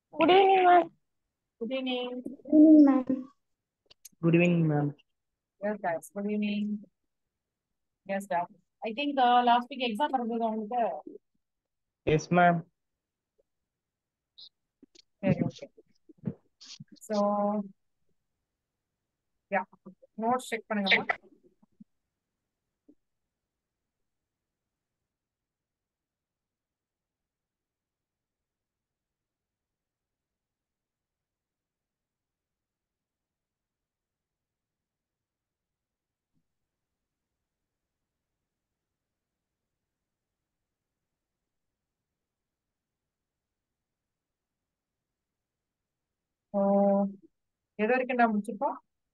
Good evening, ma'am. Good evening. Evening, ma'am. Good evening, ma'am. Yes, guys. Good evening. Yes, sir. I think uh, last week exam நடந்தது உங்களுக்கு Yes, ma'am. சரி okay so yeah notes check பண்ணுங்கம்மா so எது வரைக்கும் நான் முடிச்சிருக்கோம்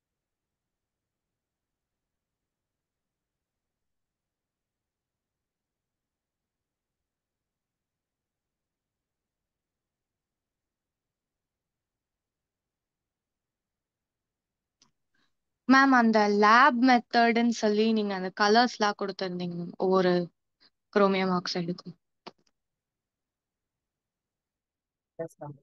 ma'am அந்த lab மெத்தட்னு சொல்லி நீங்க அந்த கலர்ஸ்லாம் கொடுத்துருந்தீங்க மேம் ஒவ்வொரு குரோமியம் ஆக்சைடுக்கும் எஸ் மேம்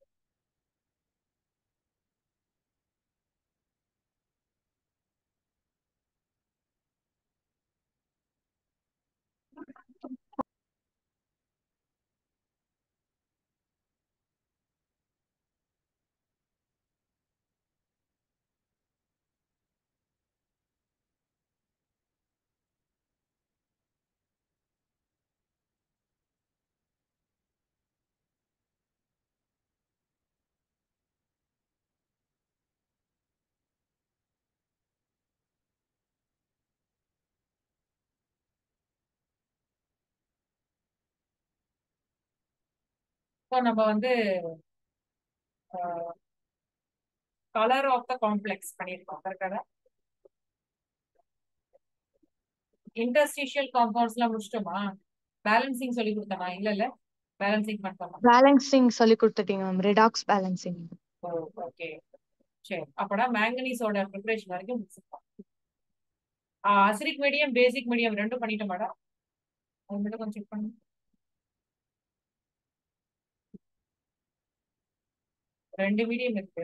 ஸோ நம்ம வந்து கலர் ஆஃப் த காம்ப்ளெக்ஸ் பண்ணியிருக்கோம் கரெக்டாக இன்டர்ஸ்டிஷியல் காம்பவுண்ட்ஸ்லாம் முடிச்சிட்டோமா பேலன்சிங் சொல்லி கொடுத்தோமா இல்ல இல்ல பேலன்சிங் மட்டுமா பேலன்சிங் சொல்லி கொடுத்துட்டீங்க ma'am redox balancing oh okay சரி அப்படா மேங்கனீஸோட ப்ரிப்பரேஷன் வரைக்கும் முடிச்சிருக்கோம் அசிரிக் மீடியம் பேசிக் மீடியம் ரெண்டும் பண்ணிட்டோம் மேடம் அது மட்டும் கொஞ்சம் செக் பண்ணுங்க ரெண்டு மீடியம் இருக்கு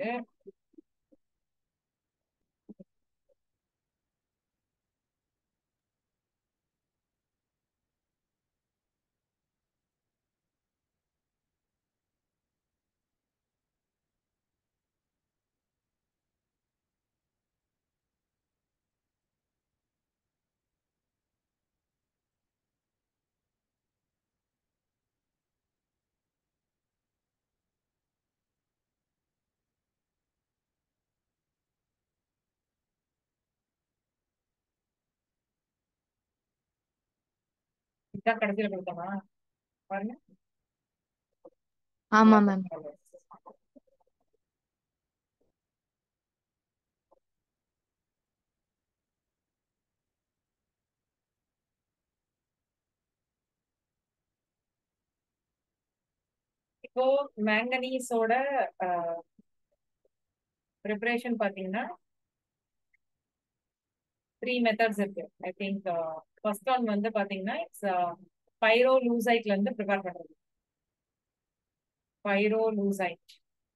இதான் கடைசியில கொடுத்தோமா பாருங்க ஆமா மேம் இப்போ மேங்கனீஸோட ப்ரிப்பரேஷன் பாத்தீங்கன்னா த்ரீ மெத்தட்ஸ் இருக்கு ஐ திங்க் ஃபர்ஸ்ட் ஒன் வந்து பாத்தீங்கன்னா இட்ஸ் பைரோ லூசைட்ல இருந்து ப்ரிப்பேர் பண்றது பைரோ லூசைட்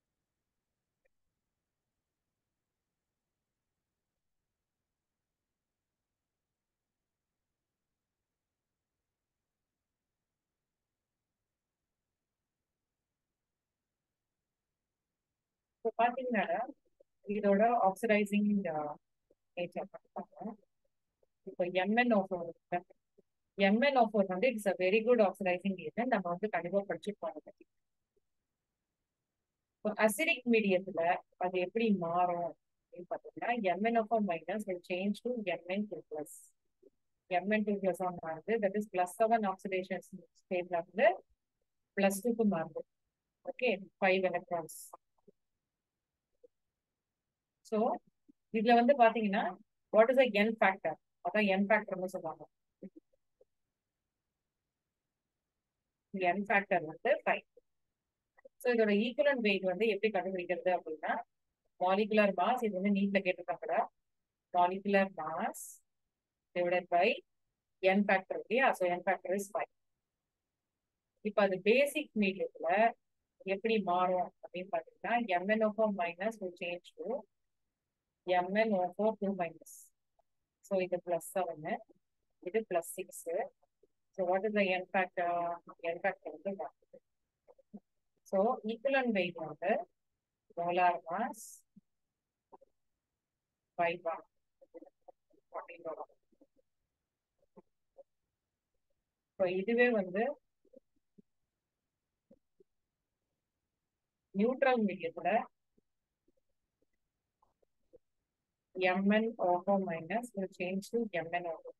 இப்போ பாத்தீங்கன்னா இதோட ஆக்சிடைசிங் நேச்சர் பார்ப்பாங்க இப்போ எம்என் ஓஃபோர் எம்என் ஓஃபோர் வந்து it's a very good oxidising agent நம்ம வந்து கண்டிப்பா படிச்சிருப்போம் அதை பத்தி இப்போ அசிடிக் மீடியத்துல அது எப்படி மாறும் அப்படின்னு பார்த்தீங்கன்னா M N O minus will change to M N two plus M N two plus மாறுது that is plus seven oxidation ஸ்டேட்ல இருந்து பிளஸ் டூக்கு மாறுது ஓகே ஃபைவ் எலக்ட்ரான்ஸ் ஸோ இதுல வந்து பாத்தீங்கன்னா what is a N factor அதான் என் ஃபேக்டர்னு சொல்லுவாங்க என் ஃபேக்டர் வந்து ஃபைவ் ஸோ இதோட ஈக்குவலன் வெயிட் வந்து எப்படி கண்டுபிடிக்கிறது அப்படின்னா மாலிகுலர் மாஸ் இது வந்து நீட்ல கேட்டிருக்காங்க molecular mass divided by N factor இல்லையா so N factor is five இப்போ அது பேசிக் மீடியத்துல எப்படி மாறும் அப்படின்னு பாத்தீங்கன்னா MnO4 minus will change to MnO4 2 minus so இது பிளஸ் செவனு இது plus six so what is the N factor N factor வந்து ஒன் ஸோ ஈக்குவலன் வெயிட் வந்து மோலார் மாஸ் பை ஒன் அப்படின்னு வரும் ஸோ இதுவே வந்து நியூட்ரல் மீடியத்துல MnO4 minus will change to MnO4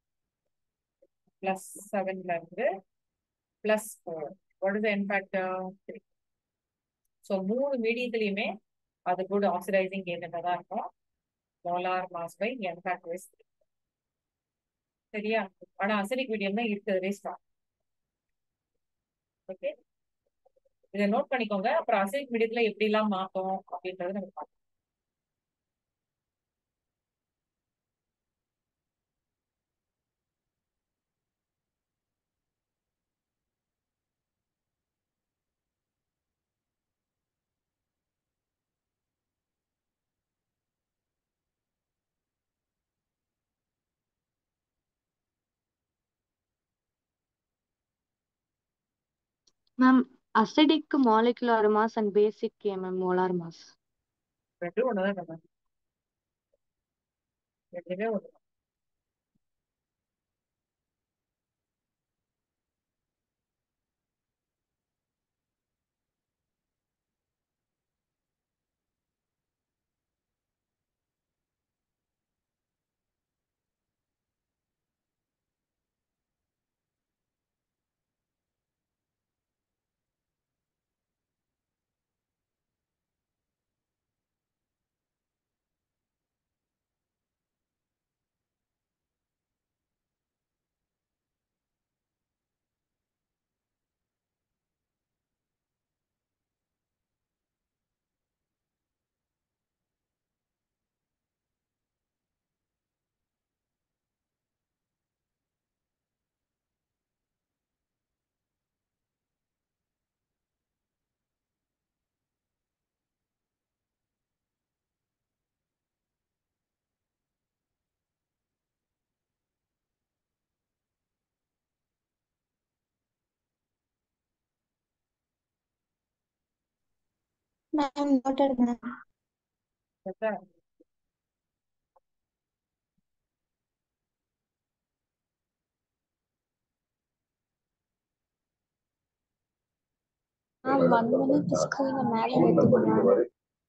plus 7 ல இருந்து plus 4 what is the n factor 3 so மூணு மீடியத்திலயுமே அது good oxidizing agent தான் இருக்கும் molar mass by n factor is 3 சரியா ஆனா அசிடிக் மீடியம் தான் இருக்கிறதுவே ஸ்ட்ராங் ஓகே இதை நோட் பண்ணிக்கோங்க அப்புறம் அசிடிக் மீடியத்துல எப்படி எல்லாம் மாத்தோம் அப்படின்றத நம்ம பார்க்கலாம் ma'am acidic molecular mass and basic ma'am molar mass ரெண்டும் ஒண்ணுதான் நம்ம ரெண்டுமே ஒண்ணு Ma'am, noted, ma'am. சரியா? Ma'am, one minute screen மேல எடுத்துங்க ma'am.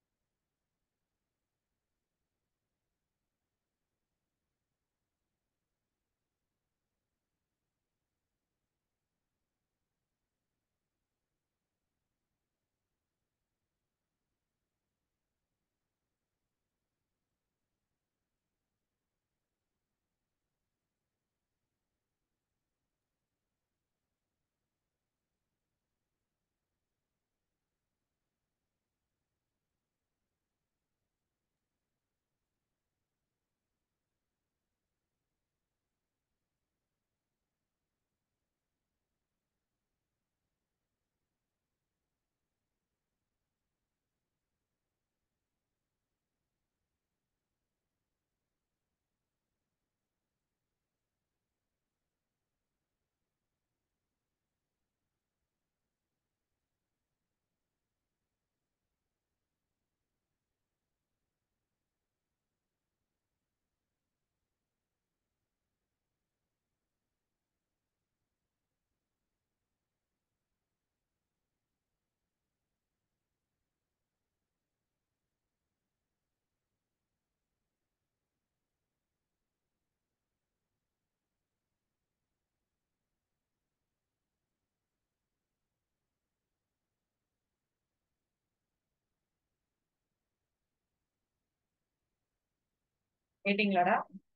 கேட்டீங்களாடா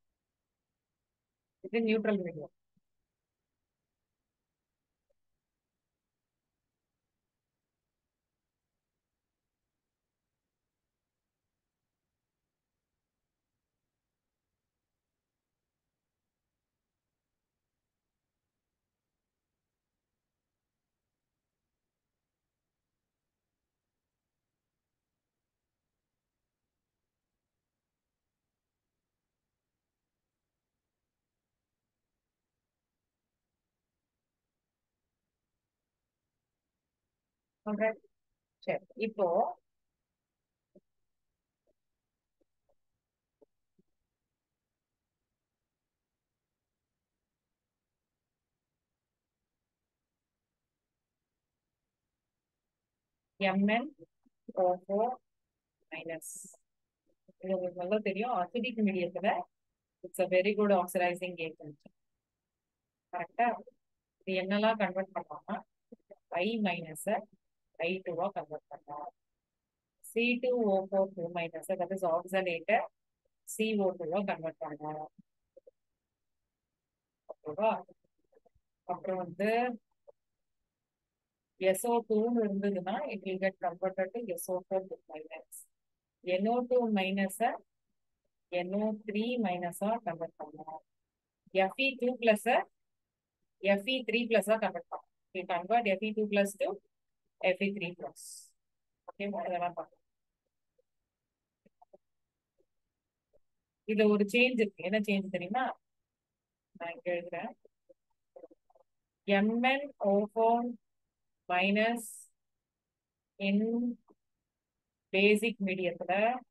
இது நியூட்ரல் மீடியம் Alright. சரி இப்போ mn O4 மைனஸ் இது உங்களுக்கு நல்லா தெரியும் அசிடிக் மீடியத்துல it's a very good oxidising agent கரெக்டா இது என்னெல்லாம் கன்வெர்ட் பண்ணோம்னா ஐ மைனஸ் ஐ டூவா கன்வெர்ட் பண்ணோம் C two O four two minus that is oxalate CO டூவா கன்வெர்ட் பண்ணோம் ஓகேவா அப்புறம் வந்து SO2 இருந்ததுன்னா it will get converted to SO4 with minus NO2 minus NO3 minus ah convert பண்ணலாம் Fe2 plus Fe3 plus ஆ convert பண்ணலாம் we convert Fe2 plus to Fe3 plus okay இதெல்லாம் பார்க்கலாம் இதுல ஒரு சேஞ்ச் இருக்கு என்ன சேஞ்ச் தெரியுமா நான் இங்க எழுதுறேன் MnO4 மைனஸ் இன் பேசிக் மீடியத்துல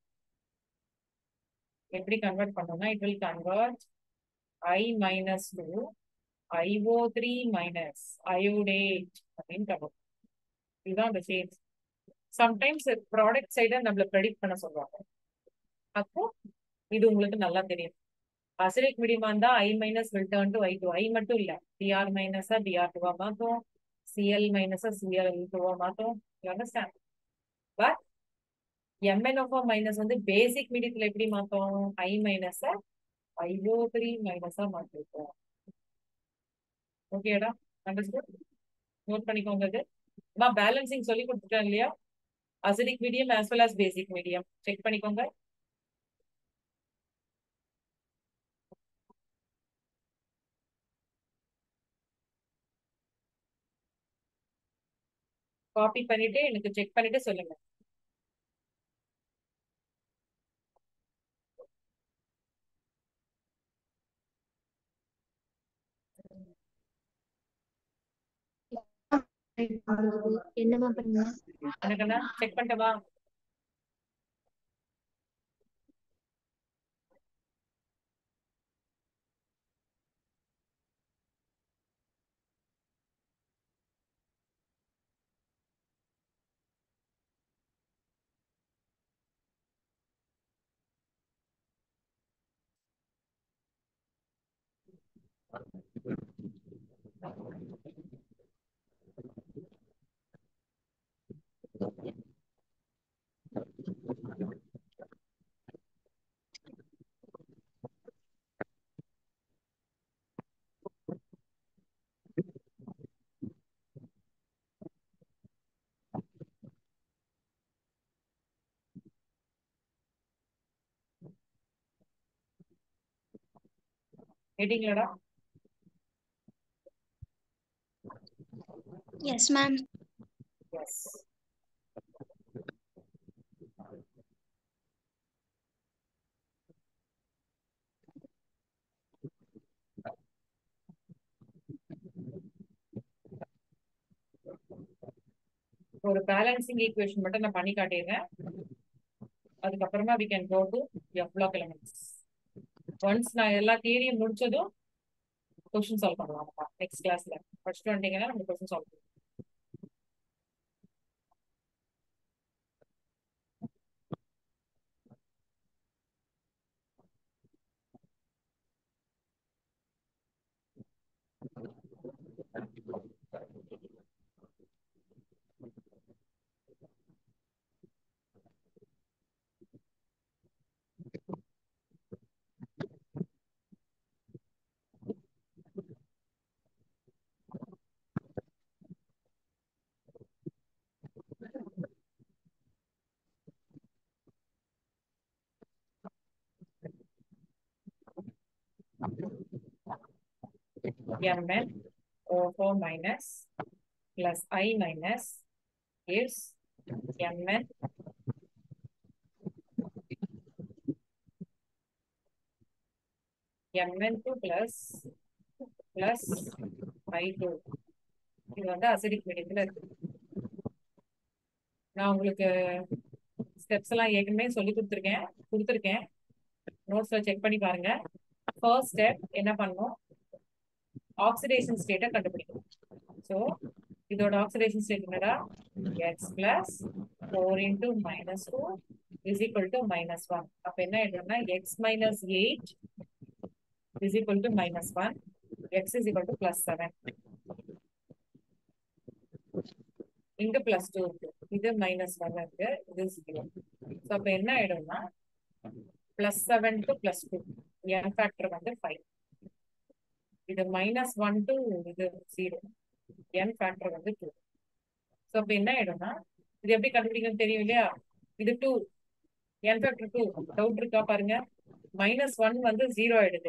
எப்படி கன்வெர்ட் பண்ணோம்னா it will convert I minus two IO three minus iodate அப்படின்னு கன்வெர்ட் இதுதான் அந்த சேஞ்ச் சம்டைம்ஸ் ப்ராடக்ட் சைட நம்மள ப்ரெடிக்ட் பண்ண சொல்லுவாங்க அப்போ இது உங்களுக்கு நல்லா தெரியும் அசிடிக் மீடியமா இருந்தா I minus will turn to I two I மட்டும் இல்ல டிஆர் மைனஸா டிஆர் டூவா மாத்தோம் சிஎல் மைனஸா சிஎல் டூவா மாத்தோம் you understand but MnO minus வந்து பேசிக் மீடியத்துல எப்படி மாத்தோம் ஐ மைனஸ ஐஓ த்ரீ மைனஸா மாத்திருக்கோம் ஓகேடா அண்டர்ஸ்டுட் நோட் பண்ணிக்கோங்க இது நான் பேலன்சிங் சொல்லி கொடுத்துட்டேன் இல்லையா acidic medium as well as basic medium check பண்ணிக்கோங்க காப்பி பண்ணிட்டு எனக்கு செக் பண்ணிட்டு சொல்லுங்க என்னமா பண்ணுங்க எனக்குண்ணா செக் பண்ணிட்டவா கேட்டீங்களாடா எஸ் மேம் எஸ் ஒரு பேலன்சிங் ஈக்குவேஷன் மட்டும் நான் பண்ணி காட்டிடுறேன் அதுக்கப்புறமா we can go to f block elements once நான் எல்லா தியரியும் முடிச்சதும் கொஸ்டின் சால்வ் பண்ணலாம் நெக்ஸ்ட் கிளாஸ்ல ஃபர்ஸ்ட் வந்தீங்கன்னா நம்ம கொஸ்டின் சால்வ் பண்ணுவோம் mn O4 minus plus I minus gives mn mn2 plus plus I2 இது வந்து அசிடிக் மீடியத்துல இருக்கு நான் உங்களுக்கு ஸ்டெப்ஸ் எல்லாம் ஏற்கனவே சொல்லி கொடுத்துருக்கேன் கொடுத்துருக்கேன் நோட்ஸ்ல செக் பண்ணி பாருங்க ஃபர்ஸ்ட் ஸ்டெப் என்ன பண்ணணும் ஆக்சிடேஷன் ஸ்டேட்டை கண்டுபிடிக்கணும் ஸோ இதோட ஆக்சிடேஷன் ஸ்டேட் என்னடா X plus four into minus two is equal to minus one அப்போ என்ன ஆயிடும்னா X minus eight is equal to minus one X is equal to plus seven இங்க பிளஸ் டூ இருக்கு இது மைனஸ் ஒன் இருக்கு இது zero so அப்போ என்ன ஆயிடும்னா plus seven to plus two n factor வந்து ஃபைவ் இது மைனஸ் ஒன் டு இது ஜீரோ என் ஃபேக்டர் வந்து டூ ஸோ அப்போ என்ன ஆயிடும்னா இது எப்படி கண்டுபிடிக்கணும் தெரியும் இல்லையா இது two n factor two doubt இருக்கா பாருங்க மைனஸ் ஒன் வந்து ஜீரோ ஆயிடுது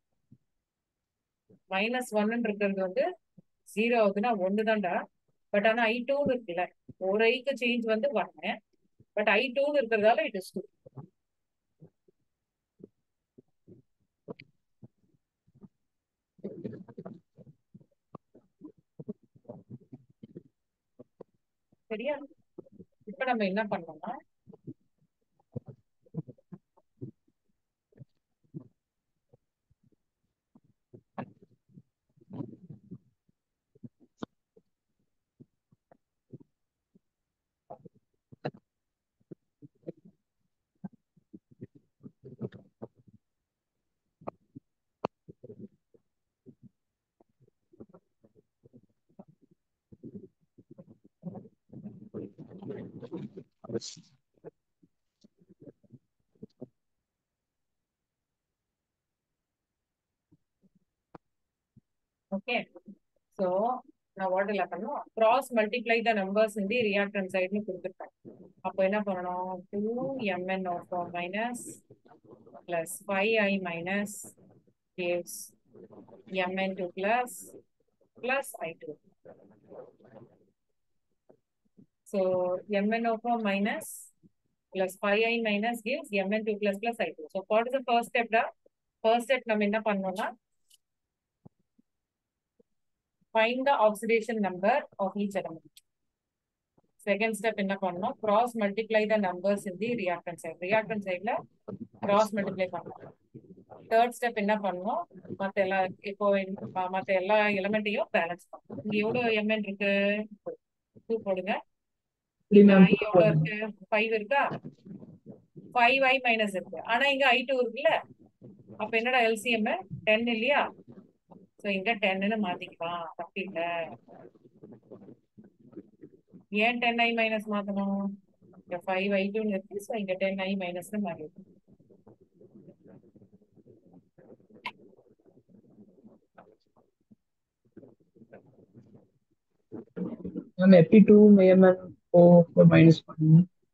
மைனஸ் ஒன்னு இருக்கிறது வந்து ஜீரோ ஆகுதுன்னா ஒன்று தான்டா பட் ஆனா ஐ டூன்னு இருக்குல்ல ஒரு ஐக்கு சேஞ்ச் வந்து ஒன்னு பட் ஐ டூன்னு இருக்கிறதால இட் இஸ் டூ சரியா இப்ப நம்ம என்ன பண்ணோம்னா ஓகே சோ நான் வாட்டர்ல பண்ணும் கிராஸ் மல்டிப்ளை த நம்பர்ஸ் இந்த ரியாக்டன் சைடுன்னு கொடுத்துருக்கேன் அப்போ என்ன பண்ணணும் two Mn of minus plus five I minus gives mn two plus plus i2 so mn of a minus plus 5i minus gives mn2 plus plus i2 so what is the first step da first step நம்ம என்ன பண்ணோம்னா find the oxidation number of each element second step என்ன பண்ணணும் cross multiply the numbers in the reactant side reactant sideல cross multiply பண்ணணும் third step என்ன பண்ணுவோம் மத்த எல்லா இப்போ ம- மத்த எல்லா எலிமெண்ட்டையும் பேலன்ஸ் பண்ணுவோம் இங்க எவ்வளவு எம்என் இருக்கு டூ போடுங்க த்ரீ மேம் ஐ எவ்வளவு இருக்கு ஃபைவ் இருக்கா ஃபைவ் ஐ மைனஸ் இருக்கு ஆனா இங்க ஐ டூ இருக்குல்ல அப்ப என்னடா எல்சிஎம் டென் இல்லையா சோ இங்க டென்னு மாத்திக்கலாம் தப்பு இல்ல ஏன் டென் ஐ மைனஸ் மாத்தணும் இங்க ஃபைவ் ஐ டூன்னு இருக்கு சோ இங்க டென் ஐ மைனஸ்னு மாறி இருக்கு மேம் எப்பி டூ மேமன் ஓ ஃபோர் மைனஸ் ஒன்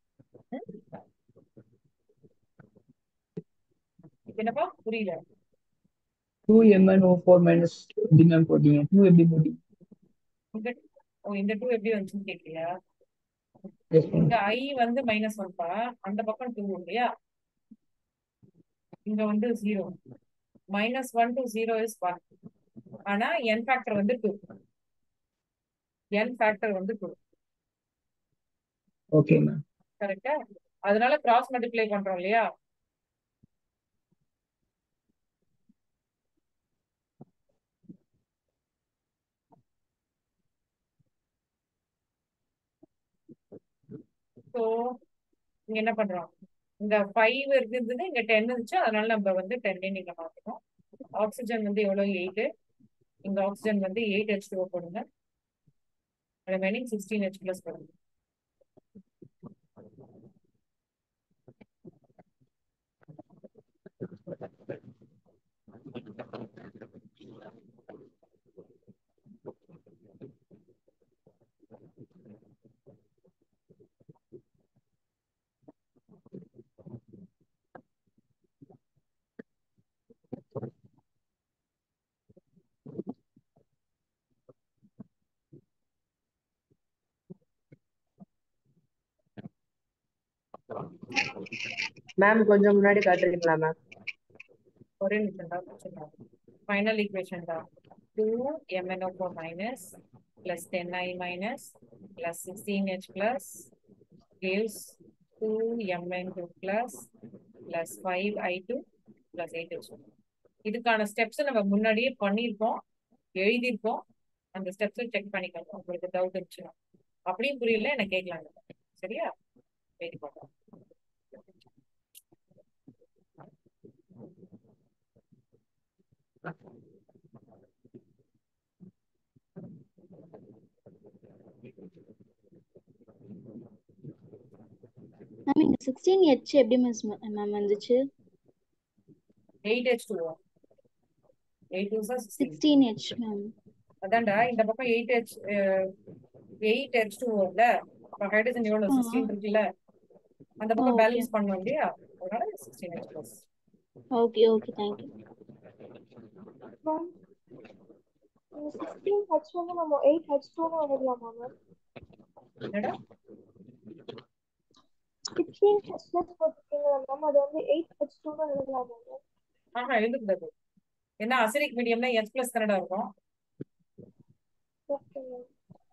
என்னப்பா புரியல two Mn O four minus எப்படி மேம் போட்டீங்க டூ எப்படி போட்டீங்க இந்த ஓ இந்த டூ எப்படி வந்துச்சுன்னு கேட்கலையா எஸ் மேம் இங்க ஐ வந்து மைனஸ் ஒன்பா அந்த பக்கம் டூ இல்லையா இங்க வந்து zero minus one to zero is one ஆனா என் ஃபேக்டர் வந்து டூ என் ஃபேக்டர் வந்து டூ ஓகே மேம் கரெக்டா அதனால கிராஸ் மல்டிப்ளை பண்றோம் இல்லையா ஸோ இங்க என்ன பண்றோம் இங்க ஃபைவ் இருந்தது இங்க டென் இருந்துச்சு அதனால நம்ம வந்து டென்னே நீங்க மாத்தணும் ஆக்சிஜன் வந்து எவ்வளவு எயிட் இங்க ஆக்சிஜன் வந்து எயிட் ஹெச் டூ போடுங்க ரிமைனிங் சிக்ஸ்டீன் ஹெச் பிளஸ் போடுங்க மேம் கொஞ்சம் முன்னாடி காட்டுறீங்களா மேம் ஒரே நிமிஷம் தான் ஃபைனல் ஈக்குவேஷன் தான் two MnO four minus plus ten I minus plus sixteen H plus gives two mn2 plus plus five i2 plus eight h2 இதுக்கான ஸ்டெப்ஸ் நம்ம முன்னாடியே பண்ணியிருக்கோம் எழுதியிருக்கோம் அந்த ஸ்டெப்ஸை செக் பண்ணிக்கோங்க உங்களுக்கு டவுட் இருந்துச்சுன்னா அப்படியும் புரியல எனக்கு கேட்கலாங்க சரியா எழுதி பார்க்கலாம் மேம் இங்க சிக்ஸ்டீன் ஹெச் எப்படி மிஸ் மேம் வந்துச்சு eight H two eight two sir sixteen H ma'am அதான்டா இந்த பக்கம் eight H eight H two இல்ல இப்போ ஹைட்ரஜன் எவ்வளோ ஆமா. சிக்ஸ்டீன் இருக்குல்ல அந்த பக்கம் Okay. பேலன்ஸ் பண்ணோம் இல்லையா அதனால sixteen H plus okay okay thank you ma'am sixteen H வந்து நம்ம எயிட் ஹெச் டூன்னு எழுதலாமா மேம் என்னடா சிக்ஸ்டீன் ஹெச் பிளஸ் போட்டிருக்கீங்களா மேம் அது வந்து எயிட் ஹெச் டூன்னு எழுதலாமா மேம் ஆஹா எழுதக்கூடாது ஏன்னா அசிரிக் மீடியம்ல எஸ் பிளஸ் கனடா இருக்கும் okay ma'am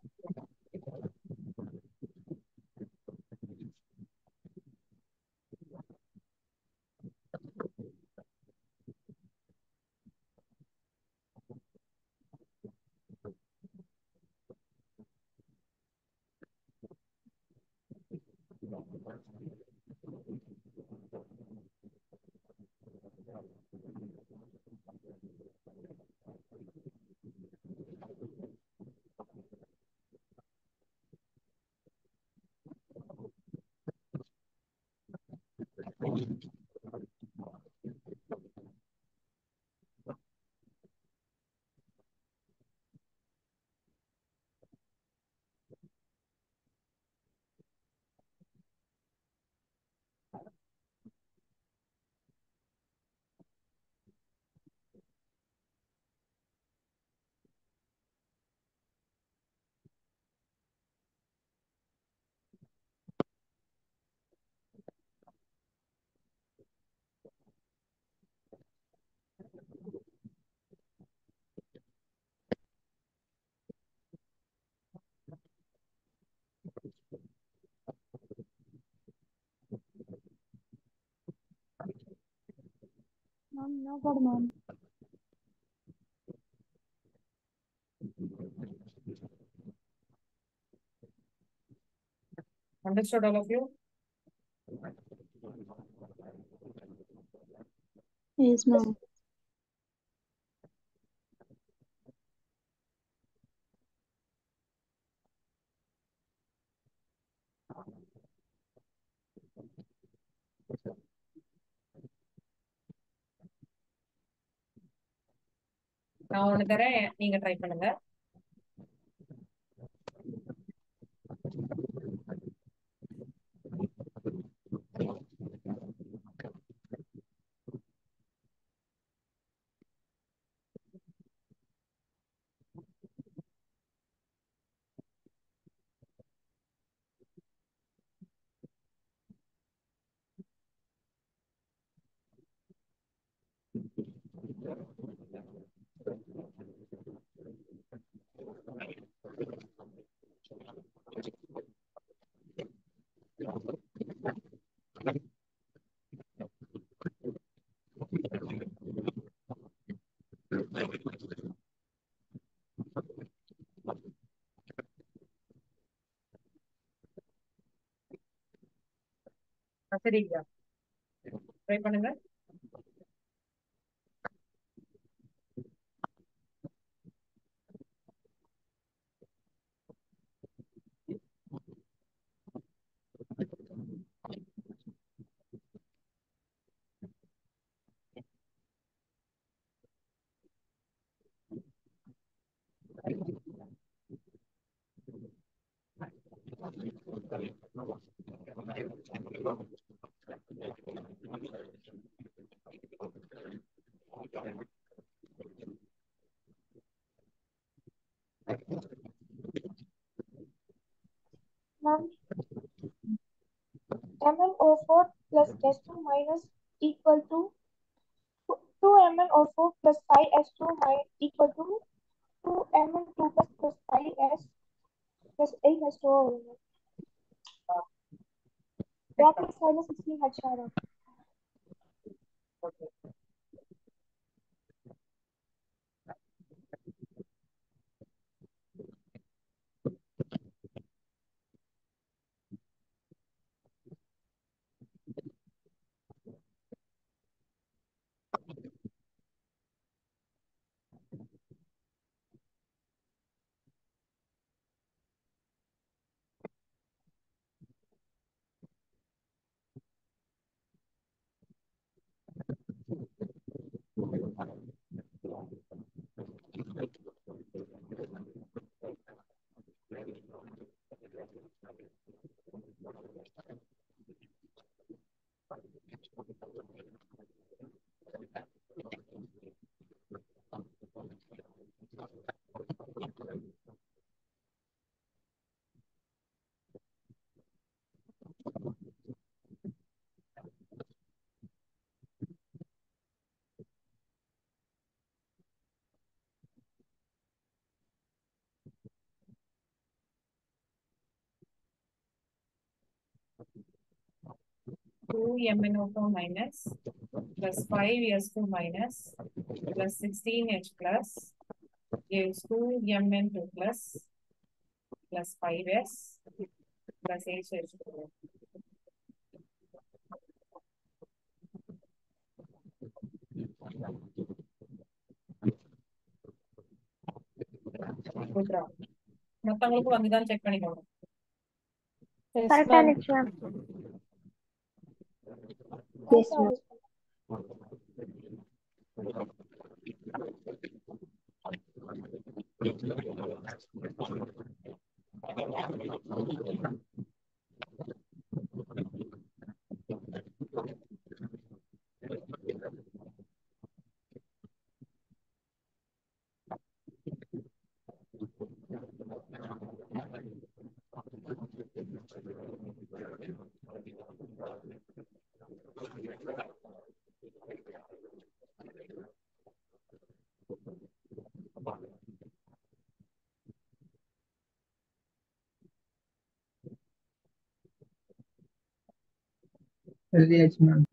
ma'am no problem ma'am understood all of you yes ma'am நான் ஒண்ணு தரேன் நீங்க ட்ரை பண்ணுங்க ஆ, சரிங்க ட்ரை பண்ணுங்க ma'am MnO4 plus S2 minus equal to 2 MnO4 plus 5S2 mi- equal to 2 Mn2 plus plus 5S plus 8S2 வரும் ma'am. brackets minus 16 HR. Okay. Two MnO4 minus plus five S2 minus plus sixteen H plus gives two Mn2 plus plus five S plus HH2. குத்ரா மத்தவங்களுக்கும் வந்துதான் check பண்ணிக்கோங்க Correct ஆனிச்சு ma'am. Yes ma'am. எழுதியாச்சு ma'am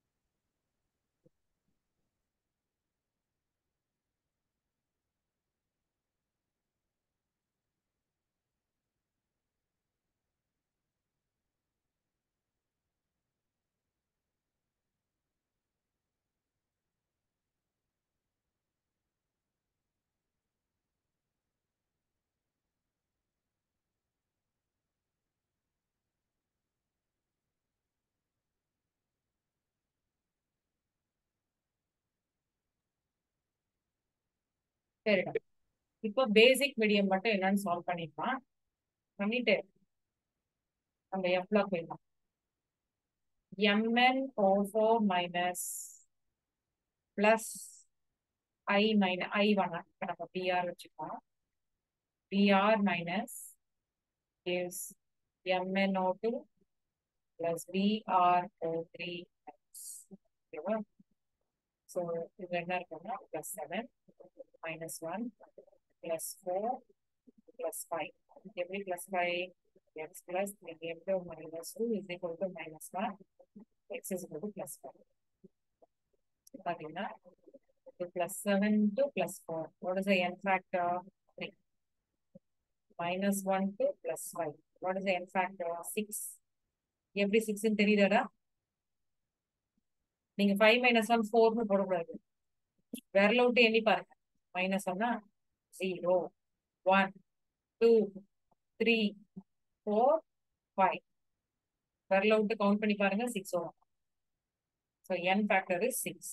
சரிடா இப்போ பேசிக் medium மட்டும் என்னன்னு solve பண்ணிக்கலாம் பண்ணிட்டு நம்ம எஃப்ல போயிடலாம் mn o four minus plus I minus I வேணாம் இப்ப நம்ம பிஆர் வச்சுக்கலாம் Br minus is mn o two plus Br O three ஓகேவா ஸோ இது என்ன இருக்குன்னா plus seven minus 1 plus 4 plus 5. Every plus 5 x plus 3 into minus 2 is equal to minus 1 x is equal to plus 5. பார்த்தீங்கன்னா plus 7 to plus 4. What is the n factor? 3. Minus 1 to plus 5. What is the n factor? 6. Every 6 in தெரியுதாடா நீங்க 5 minus 1 4 னு போடக்கூடாது விரல விட்டு எண்ணி பாருங்க minus ஒன்னா zero one two three four five விரல விட்டு கவுண்ட் பண்ணி பாருங்க சிக்ஸ் வரும் so N factor is six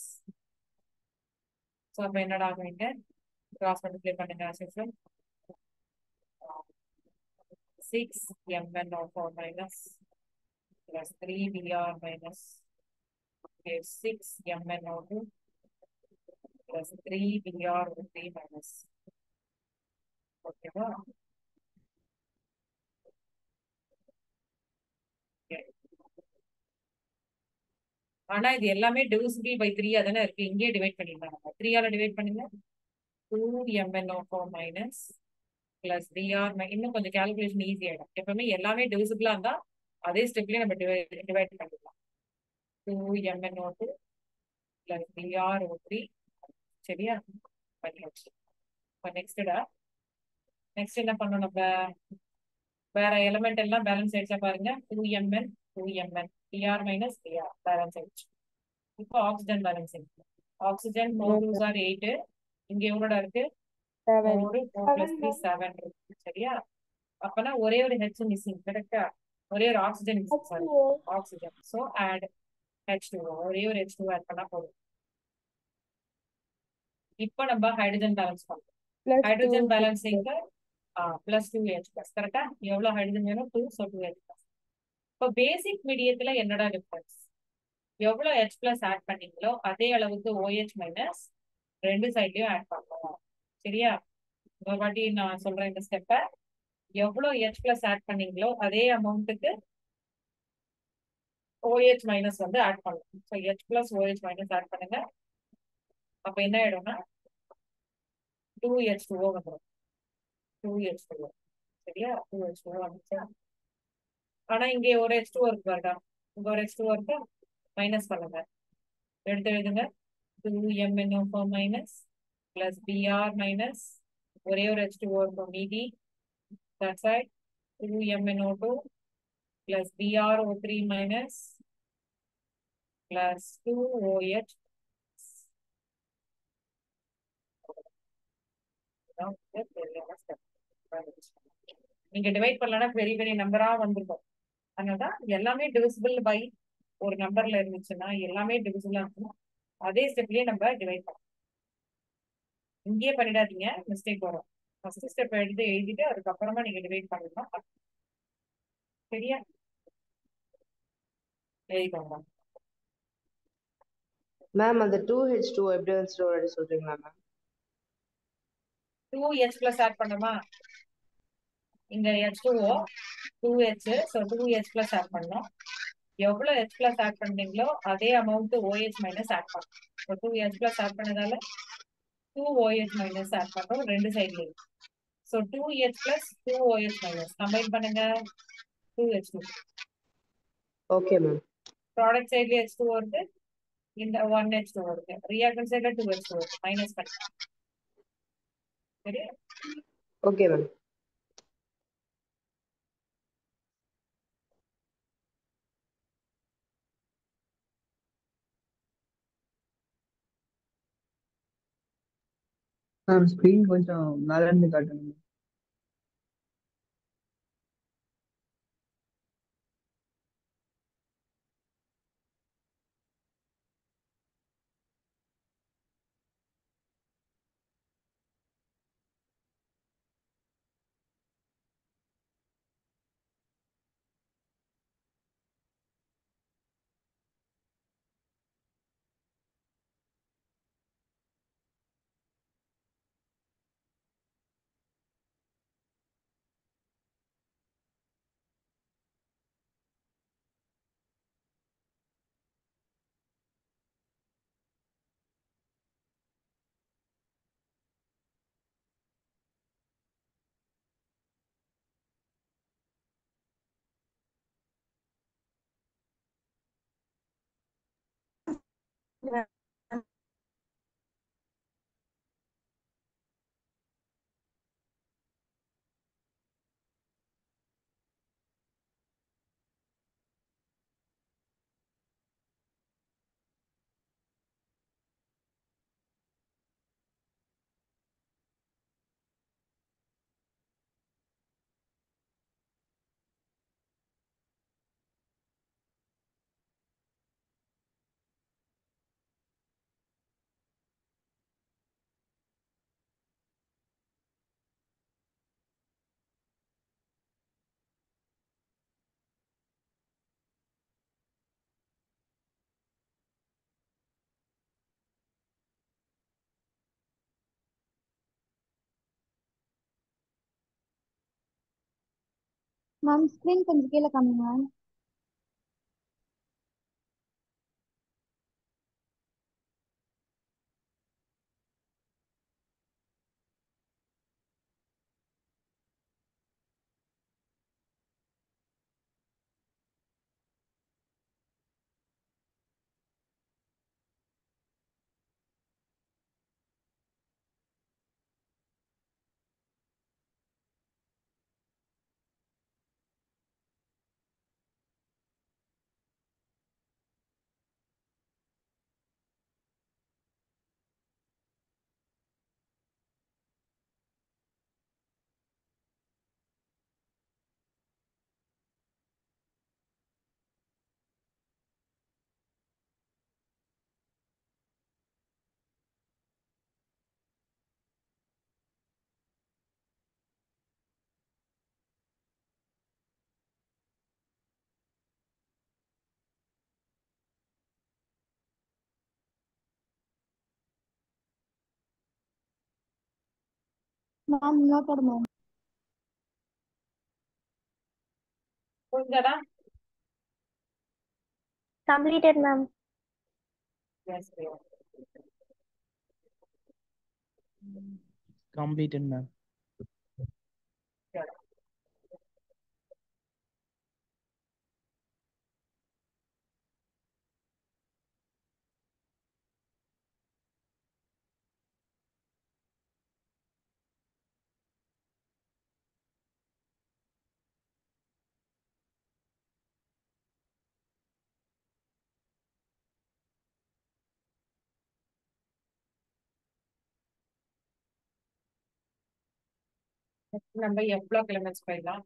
so அப்போ என்னடா ஆகும் இங்க கிராஸ் மல்டிப்ளை பண்ணுங்க system six Mn of four minus plus three Br minus six Mn of two plus 3 BR with 3 minus. ஓகேவா Okay. ஆனா இது எல்லாமே டிவிசிபிள் பை த்ரீயா தானே இருக்கு இங்கே டிவைட் பண்ணிடலாம் த்ரீயால டிவைட் பண்ணுங்க two MnO four minus plus Br இன்னும் கொஞ்சம் கால்குலேஷன் ஈஸி ஆயிடும் எப்பவுமே எல்லாமே டிவிசிபிளா இருந்தா அதே ஸ்டெப்லயே நம்ம டிவைட் டிவைட் பண்ணிக்கலாம் two MnO two plus Br O three சரியா பண்ணியாச்சு இப்போ நெக்ஸ்டா நெக்ஸ்ட் என்ன பண்ணணும் நம்ம வேற எலிமெண்ட் எல்லாம் பேலன்ஸ் ஆயிடுச்சா பாருங்க two Mn two Mn Br minus Br balance ஆயிடுச்சு இப்போ oxygen balancing oxygen four two are eight இங்க எவ்வளோட இருக்கு seven four four plus three seven இருக்கு சரியா அப்பனா ஒரே ஒரு ஹெச் மிஸ்ஸிங் கரெக்டா ஒரே ஒரு oxygen missing sorry H2O. Oxygen so add H two ஒரே ஒரு ஹெச் டூ ஆட் பண்ணா போதும் இப்போ நம்ம ஹைட்ரஜன் பேலன்ஸ் பண்றோம் Plus ஹைட்ரஜன் two பேலன்சிங்க்கு பிளஸ் டூ ஹெச் பிளஸ் கரெக்டா எவ்வளவு ஹைட்ரஜன் வேணும் two so two H plus இப்போ பேசிக் மீடியத்துல என்னடா டிஃபரன்ஸ் எவ்வளவு ஹெச் பிளஸ் ஆட் பண்ணீங்களோ அதே அளவுக்கு OH மைனஸ் ரெண்டு சைட்லயும் ஆட் பண்ணணும் சரியா ஒரு வாட்டி நான் சொல்றேன் இந்த ஸ்டெப்பை எவ்வளவு ஹெச் பிளஸ் ஆட் பண்ணீங்களோ அதே அமௌண்ட்டுக்கு OH மைனஸ் வந்து ஆட் பண்ணணும் so H plus OH minus add பண்ணுங்க அப்ப என்ன ஆயிடும்னா டூ ஹெச் டூ வந்துடும் டூ ஹெச் டூ சரியா டூ ஹெச் டூ வந்துச்சா ஆனா இங்கே ஒரு ஹெச் டூ இருக்கு பாருடா இங்க ஒரு ஹெச் டூ இருக்கு மைனஸ் பண்ணுங்க எடுத்து எழுதுங்க two MnO four minus plus Br minus ஒரே ஒரு ஹெச் டூ இருக்கும் மீதி that side 2 MnO2 plus BrO3 minus plus 2 OH நீங்க டிவைட் பண்ணலன்னா பெரிய பெரிய நம்பரா வந்திருக்கும் அதனாலதான் எல்லாமே டிவிசிபிள் பை ஒரு நம்பர்ல இருந்துச்சுன்னா எல்லாமே டிவிசிபிளா இருக்குன்னா அதே ஸ்டெப்லயே நம்ம டிவைட் பண்ணலாம் இங்கேயே பண்ணிடாதீங்க மிஸ்டேக் வரும் ஃபர்ஸ்ட் ஸ்டெப் எடுத்து எழுதிட்டு அதுக்கப்புறமா நீங்க டிவைட் பண்ணலாம் சரியா எழுதிக்கோங்க மேம் அந்த டூ ஹெச் டூ எப்படி வந்துச்சு ஒரு சொல்றீங்களா ma'am two H plus add பண்ணுமா இங்க H two O two H so two H plus add பண்ணோம் எவ்வளவு ஹெச் பிளஸ் ஆட் பண்றீங்களோ அதே அமௌண்ட் ஓஹெச் மைனஸ் ஆட் பண்ணணும் so two H plus add பண்ணதால டூ ஓஹெச் மைனஸ் ஆட் பண்றோம் ரெண்டு சைட்லயும் so two H plus two OH minus combine பண்ணுங்க two H two okay ma'am product சைட்ல ஹெச் டூ வருது இந்த ஒன் ஹெச் டூ வருது ரியாக்டன் சைட்ல டூ ஹெச் டூ வருது மைனஸ் பண்ணலாம் சரி ஓகே மேம் மேம் ஸ்க்ரீன் கொஞ்சம் மேல இருந்து காட்டுங்க மேம் ஸ்க்ரீன் கொஞ்சம் கீழே காமிங்க மேம் மேம் நோட்டட் மேம் புரிஞ்சதா completed ma'am Yes, Priya. completed ma'am Good. Next நம்ம எஃப் பிளாக் எலிமெண்ட்ஸ் போயிடலாம்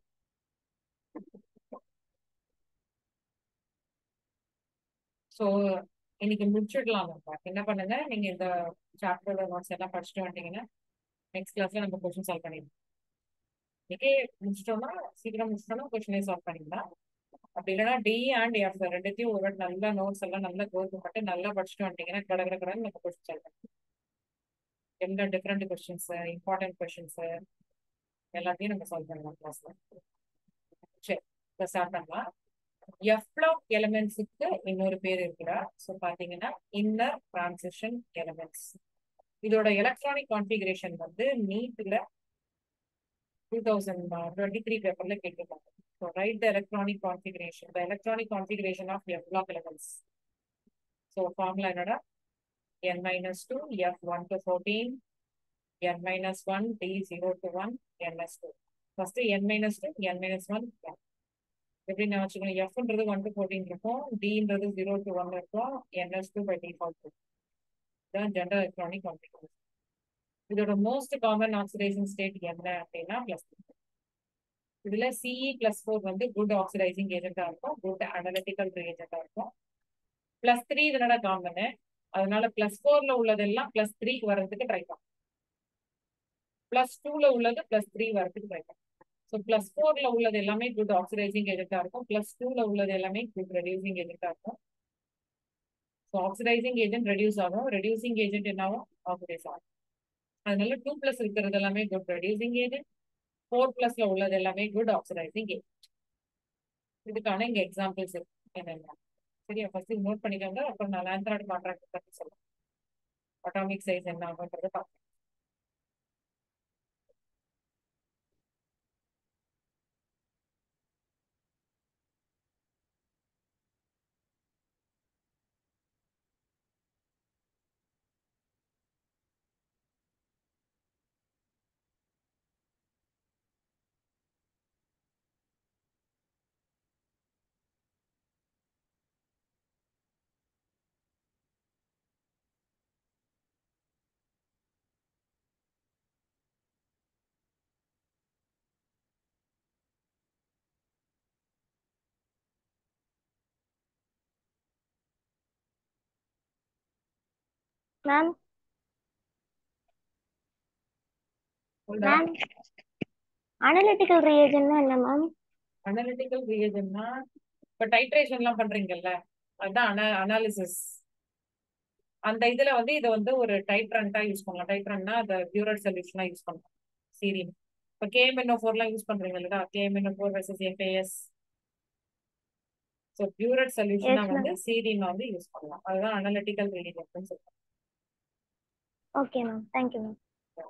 ஸோ இன்னைக்கு முடிச்சிடலாம் நம்ம என்ன பண்ணுங்க நீங்க இந்த சாப்டரோட நோட்ஸ் எல்லாம் படிச்சுட்டு வந்தீங்கன்னா நெக்ஸ்ட் கிளாஸ்ல நம்ம கொஸ்டின் சால்வ் பண்ணிடலாம் இன்னைக்கே முடிச்சிட்டோம்னா சீக்கிரம் முடிச்சிட்டோம்னா கொஸ்டினே சால்வ் பண்ணிடலாம் அப்படி இல்லைன்னா டி அண்ட் எஃப் ரெண்டுத்தையும் ஒரு நல்ல நோட்ஸ் எல்லாம் நல்ல கோர்க்கு மட்டும் நல்லா படிச்சுட்டு வந்துட்டீங்கன்னா கட கட கடன்னு நம்ம கொஸ்டின் சால்வ் பண்ணலாம் எந்த டிஃப்ரெண்ட் கொஸ்டின்ஸ் இம்பார்ட்டன்ட் கொஸ்டின்ஸ் எல்லாத்தையும் நம்ம சால்வ் பண்ணலாம் கிளாஸ்ல சரி இப்போ ஸ்டார்ட் பண்ணலாம் எஃப் பிளாக் எலிமெண்ட்ஸுக்கு இன்னொரு பேர் இருக்குடா ஸோ பார்த்தீங்கன்னா இன்னர் டிரான்சிஷன் எலிமெண்ட்ஸ் இதோட எலக்ட்ரானிக் கான்ஃபிகரேஷன் வந்து நீட்ல டூ தௌசண்ட் டுவெண்ட்டி த்ரீ பேப்பர்ல கேட்டிருக்காங்க so write the electronic configuration the electronic configuration of F block elements so formula என்னடா n minus two F one to fourteen n minus one D zero to one n S two first n minus two n minus one எப்படி நான் வச்சுக்கணும் எஃப்ன்றது one to fourteen இருக்கும் டின்றது zero to one இருக்கும் NS two by default இதுதான் general electronic configuration இதோட most common oxidising state என்ன அப்படின்னா பிளஸ் இதுல சிஇ பிளஸ் ஃபோர் வந்து குட் ஆக்சிடைசிங் ஏஜென்டா இருக்கும் குட் அனலிட்டிக்கல் ஏஜென்டா இருக்கும் பிளஸ் த்ரீ இதனோட காமனு அதனால பிளஸ் ஃபோர்ல உள்ளதெல்லாம் பிளஸ் த்ரீக்கு வர்றதுக்கு ட்ரை பண்ணும் பிளஸ் டூல உள்ளது பிளஸ் த்ரீ வரதுக்கு ட்ரை பண்ணும் ஸோ பிளஸ் ஃபோர்ல உள்ளது எல்லாமே குட் ஆக்சிடைசிங் ஏஜென்டா இருக்கும் பிளஸ் டூல உள்ளது எல்லாமே குட் ரெடியூசிங் ஏஜென்டா இருக்கும் ஸோ ஆக்சிடைசிங் ஏஜென்ட் ரெடியூஸ் ஆகும் ரெடியூசிங் ஏஜென்ட் என்னாகும் ஆக்சிடைஸ் ஆகும் அதனால டூ பிளஸ் இருக்கிறது எல்லாமே குட் ரெடியூசிங் ஏஜென்ட் ஃபோர் பிளஸ்ல உள்ளது எல்லாமே குட் ஆக்சிடைசிங் ஏஜென்ட் இதுக்கான இங்க எக்ஸாம்பிள்ஸ் இருக்கு என்னென்ன சரியா ஃபர்ஸ்ட் நோட் பண்ணிக்கோங்க அப்புறம் நான் லேண்ட்ராய்டு கான்ட்ராக்ட் பத்தி சொல்றேன் அட்டாமிக் சைஸ் என்ன ஆகுன்றத பார்க்கலாம் மேம் மேம் அனலிட்டிக்கல் ரியேஜன்னா என்ன மேம் அனலிட்டிக்கல் ரியேஜன்னா இப்ப டைட்ரேஷன் எல்லாம் பண்றீங்கல்ல அதுதான் அன அனாலிசிஸ் அந்த இதுல வந்து இதை வந்து ஒரு டைட்ரண்டா யூஸ் பண்ணலாம் டைட்ரண்ட்னா அந்த பியூரட் சொல்யூஷனா யூஸ் பண்ணலாம் சீரின் இப்ப கேஎம்என்ஓ ஃபோர்லாம் யூஸ் பண்றீங்க இல்லையா KMnO four versus FAS so burette சொல்யூஷனா Yes, ma'am. வந்து சீரின் வந்து யூஸ் பண்ணலாம் அதுதான் அனலிட்டிக்கல் ரியேஜன் சொல்லுவாங்க okay ma'am thank you ma'am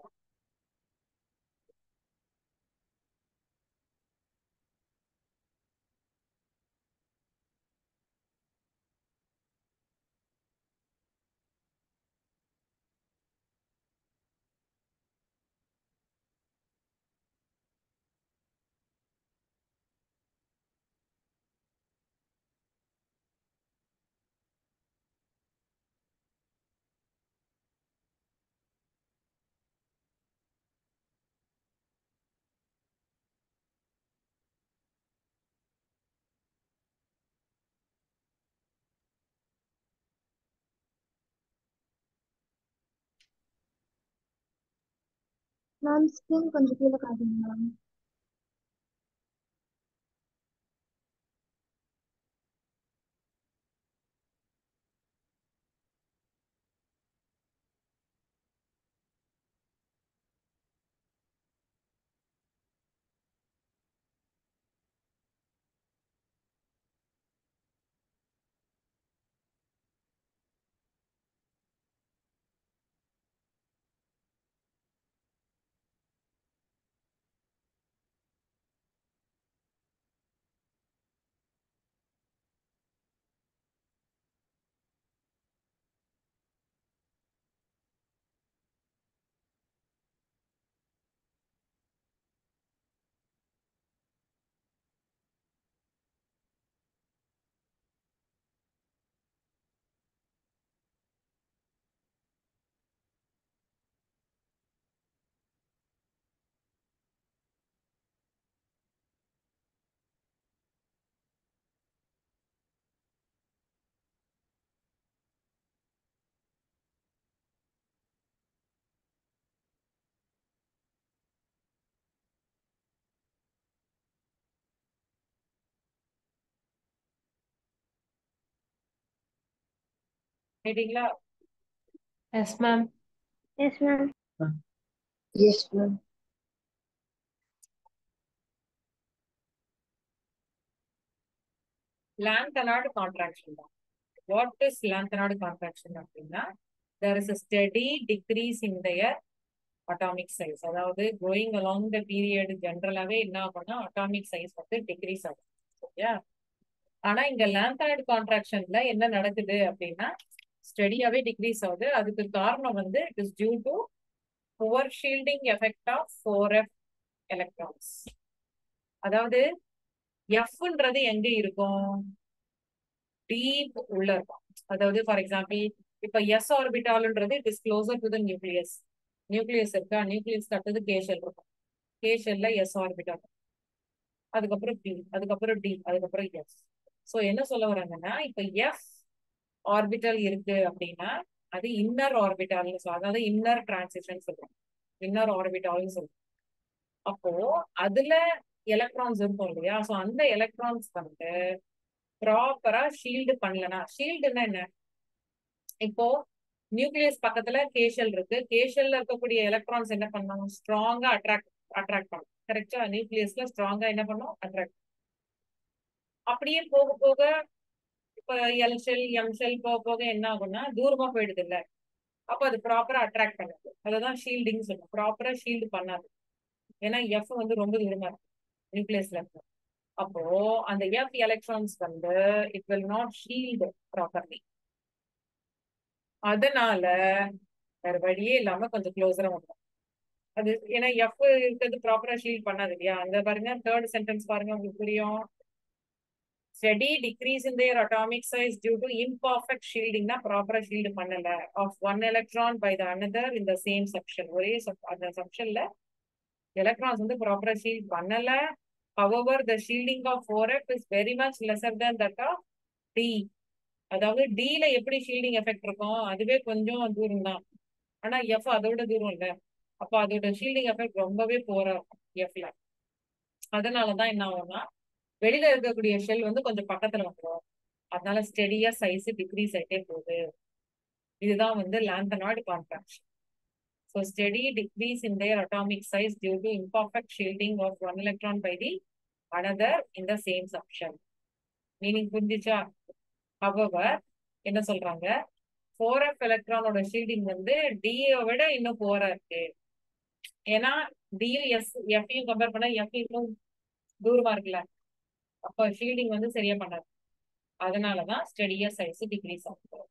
ma'am screen கொஞ்சம் கீழே காட்டுங்க மேம் கேட்டீங்களா yes ma'am yes ma'am yes ma'am lanthanoid contraction தான் வாட் இஸ் லாந்தனாய்டு கான்ட்ராக்ஷன் அப்படின்னா there is a steady decrease in their atomic size அதாவது going along the period ஜென்ரலாவே என்ன ஆகும்னா atomic size வந்து டிக்ரீஸ் ஆகும் சரியா ஆனா இங்க லாந்தனாய்டு கான்ட்ராக்ஷன்ல என்ன நடக்குது அப்படின்னா ஸ்டெடியாவே டிக்ரீஸ் ஆகுது அதுக்கு காரணம் வந்து it is due to poor shielding effect of four F electrons அதாவது எஃப்ன்றது எங்க இருக்கும் டீப் உள்ள இருக்கும் அதாவது ஃபார் எக்ஸாம்பிள் இப்ப எஸ் ஆர்பிட்டால்ன்றது it is closer to the nucleus nucleus இருக்கா நியூக்ளியஸ் கட்டது கேஷல் இருக்கும் கேஷல்ல எஸ் ஆர்பிட்டால் அதுக்கப்புறம் பி அதுக்கப்புறம் டி அதுக்கப்புறம் எஸ் ஸோ என்ன சொல்ல வராங்கன்னா இப்ப எஃப் ஆர்பிட்டல் இருக்கு அப்படின்னா அது இன்னர் ஆர்பிட்டால்னு சொல்லுவாங்க அதாவது இன்னர் டிரான்சிஷன் சொல்லுவாங்க இன்னர் ஆர்பிட்டால்னு சொல்லுவாங்க அப்போ அதுல எலக்ட்ரான்ஸ் இருக்கும் இல்லையா ஸோ அந்த எலக்ட்ரான்ஸ் வந்து ப்ராப்பரா ஷீல்டு பண்ணலனா ஷீல்டுன்னா என்ன இப்போ நியூக்ளியஸ் பக்கத்துல கேஷல் இருக்கு கேஷல்ல இருக்கக்கூடிய எலக்ட்ரான்ஸ் என்ன பண்ணும் ஸ்ட்ராங்கா அட்ராக்ட் அட்ராக்ட் பண்ணும் கரெக்டா நியூக்ளியஸ்ல ஸ்ட்ராங்கா என்ன பண்ணும் அட்ராக்ட் அப்படியே போக போக இப்ப எல் ஷெல் எம் ஷெல் போக போக என்ன ஆகும்னா தூரமா போயிடுது இல்ல அப்ப அது ப்ராப்பரா அட்ராக்ட் பண்ணாது அதுதான் ஷீல்டிங் சொல்லுவோம் ப்ராப்பரா ஷீல்டு பண்ணாது ஏன்னா எஃப் வந்து ரொம்ப தூரமா இருக்கு நியூக்ளியஸ்ல இருக்கு அப்போ அந்த எஃப் எலக்ட்ரான்ஸ் வந்து it will not shield properly அதனால வேற வழியே இல்லாம கொஞ்சம் க்ளோஸரா வந்துடும் அது ஏன்னா எஃப் இருக்கிறது ப்ராப்பரா ஷீல்ட் பண்ணாது இல்லையா அந்த பாருங்க தேர்ட் சென்டென்ஸ் பாருங்க உங்களுக்கு புரியும் steady decrease in their atomic size due to imperfect ஷீல்டிங்னா ப்ராப்பரா ஷீல்டு பண்ணல of one electron by the another இந்த சேம் செக்ஷன் ஒரே அந்த செக்ஷன்ல எலக்ட்ரான்ஸ் வந்து ப்ராப்பரா ஷீல்ட் பண்ணல however the shielding of four F is very much lesser than that of D அதாவது டில எப்படி ஷீல்டிங் எஃபெக்ட் இருக்கும் அதுவே கொஞ்சம் தூரம் தான் ஆனா எஃப் அதோட தூரம் இல்ல அப்போ அதோட ஷீல்டிங் எஃபெக்ட் ரொம்பவே போரா இருக்கும் எஃப்ல அதனாலதான் என்ன ஆகும்னா வெளியில இருக்கக்கூடிய ஷெல் வந்து கொஞ்சம் பக்கத்துல வந்துடும் அதனால ஸ்டெடியா சைஸ் டிக்ரீஸ் ஆயிட்டே போகுது இதுதான் வந்து lanthanoid contraction so steady decrease in their atomic size due to imperfect shielding of one electron by the another in the same section meaning புரிஞ்சிச்சா ஹவவர் என்ன சொல்றாங்க ஃபோர் எஃப் எலக்ட்ரானோட ஷீல்டிங் வந்து டியை விட இன்னும் போரா இருக்கு ஏன்னா டியும் எஸ் எஃப்ஐயும் கம்பேர் பண்ணா எஃப் இன்னும் தூரமா இருக்குல்ல அப்போ ஷீல்டிங் வந்து சரியா பண்ணாது அதனாலதான் ஸ்டெடியா சைஸ் டிக்ரீஸ் ஆகும்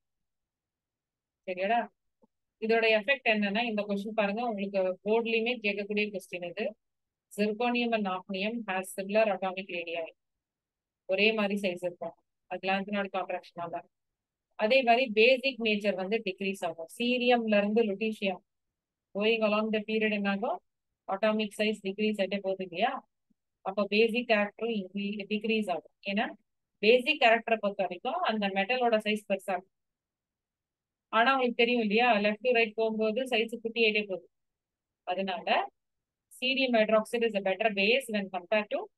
சரியாடா இதோட எஃபெக்ட் என்னன்னா இந்த கொஸ்டின் பாருங்க உங்களுக்கு போர்ட்லயுமே கேட்கக்கூடிய கொஸ்டின் இது zirconium and hafnium has similar atomic radii ஒரே மாதிரி சைஸ் இருக்கும் அது லாந்தனாய்டு கான்ட்ராக்ஷனால அதே மாதிரி பேசிக் நேச்சர் வந்து டிக்ரீஸ் ஆகும் சீரியம்ல இருந்து lutetium going along the period என்னாகும் அட்டாமிக் சைஸ் டிக்ரீஸ் ஆகிட்டே போகுது இல்லையா அப்போ பேசிக் கேரக்டரும் டிக்ரீஸ் ஆகும் ஏன்னா பேசிக் கேரக்டரை பொறுத்த வரைக்கும் அந்த மெட்டலோட சைஸ் பெருசா இருக்கும் ஆனா உங்களுக்கு தெரியும் இல்லையா லெஃப்ட் டு ரைட் போகும்போது சைஸ் குட்டி ஆகிட்டே போகுது அதனால cerium hydroxide is a better base when compare to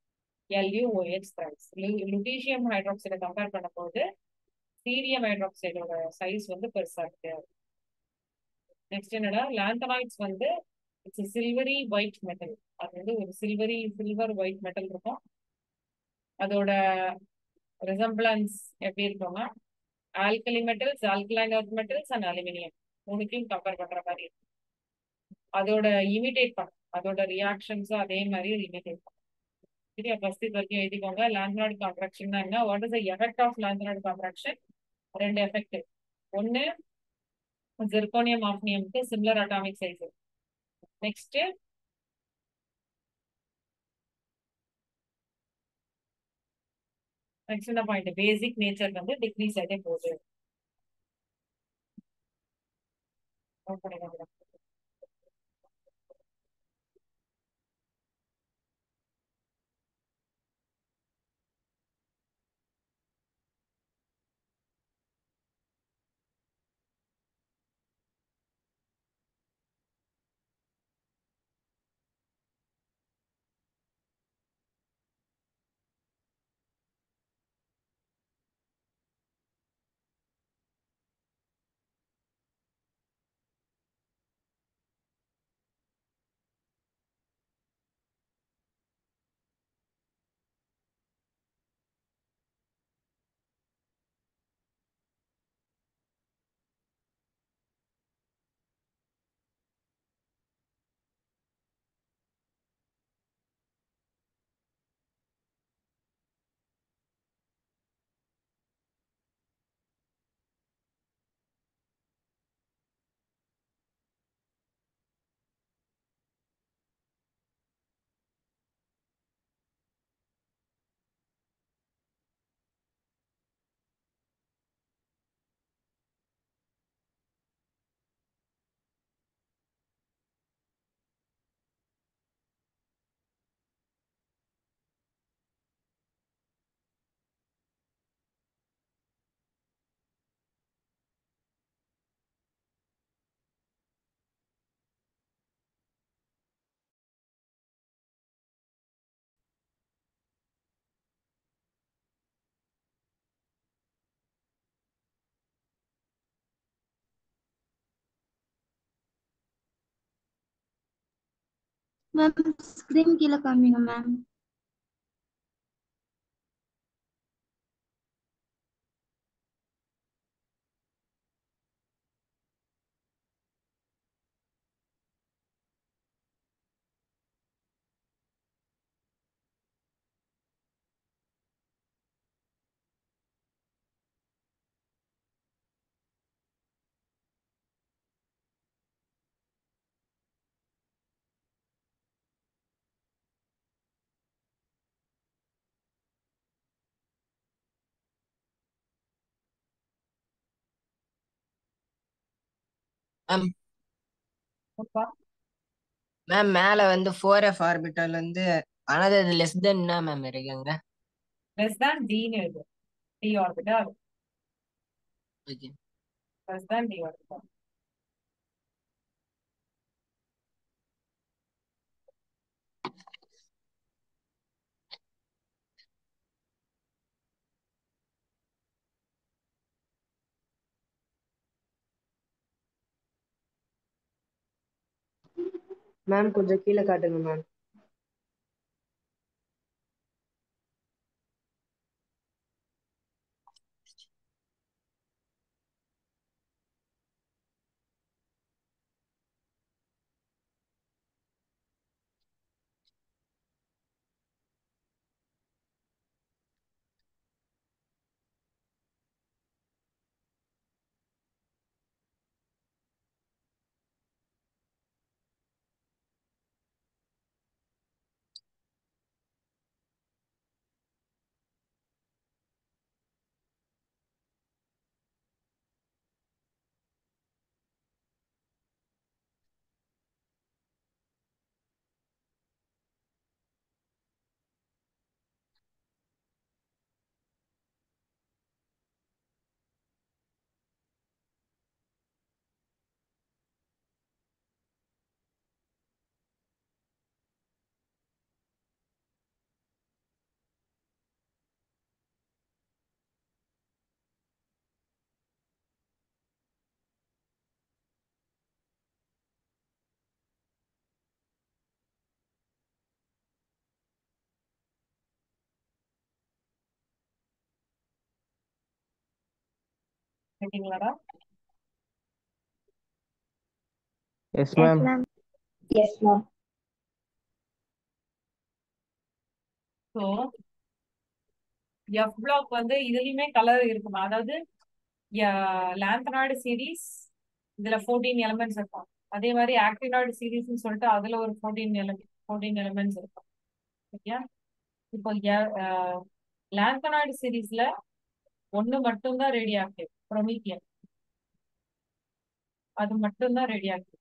LuOH பிரைஸ் லுட்டீஷியம் ஹைட்ராக்சைடை கம்பேர் பண்ணும்போது சீரியம் ஹைட்ராக்சைடோட சைஸ் வந்து பெருசா இருக்கு நெக்ஸ்ட் என்னடா லாந்தனாய்ட்ஸ் வந்து இட்ஸ் சில்வரி ஒயிட் மெட்டல் அது வந்து ஒரு சில்வரி சில்வர் ஒயிட் மெட்டல் இருக்கும் அதோட ரிசம்பிளன்ஸ் எப்படி இருக்கும்னா alkali metals alkaline earth metals and aluminium மூணுத்தையும் கம்பேர் பண்ற மாதிரி இருக்கும் அதோட இமிடேட் பண்ணும் அதோட ரியாக்ஷன்ஸும் அதே மாதிரி இமிடேட் பண்ணும் சரியா ஃபர்ஸ்ட் இது வரைக்கும் எழுதிக்கோங்க லாந்தனாய்டு கான்ட்ராக்ஷன் என்ன what is the effect of lanthanoid contraction ரெண்டு எஃபெக்ட் ஒன்னு ஜிர்கோனியம் ஆஃப்னியம்க்கு similar atomic size next next என்ன பாயிண்ட் பேசிக் நேச்சர் வந்து டிக்ரீஸ் ஆகிட்டே போகுது Note பண்ணிக்கோங்க. மேம் ஸ்கிரீன் கீழே காமிங்க மேம் மேம் அப்பா மேம் மேல வந்து ஃபோர் எஃப் ஆர்பிட்டல் வந்து அனதர் லெஸ் தென் என்ன மேம் இருக்குங்க லெஸ் தேன் டின்னு எழுது d orbital okay less than d orbital ma'am கொஞ்சம் கீழே காட்டுங்க மேம் கேட்டீங்களாடா yes ma'am yes ma'am so f block வந்து இதுலயுமே கலர் இருக்குமா அதாவது லேந்தனாய்டு சீரீஸ் இதுல ஃபோர்டீன் எலிமெண்ட்ஸ் இருக்கும் அதே மாதிரி ஆக்டினாய்டு சீரீஸ்னு சொல்லிட்டு அதுல ஒரு ஃபோர்டீன் எலிமெண்ட் ஃபோர்டீன் எலிமெண்ட்ஸ் இருக்கும் ஓகே இப்போ லேந்தனாய்டு சீரீஸ்ல ஒண்ணு மட்டும்தான் ரேடியோ ஆக்டிவ் ப்ரொமீத்தியம் அது மட்டும்தான் ரேடியோ ஆக்டிவ்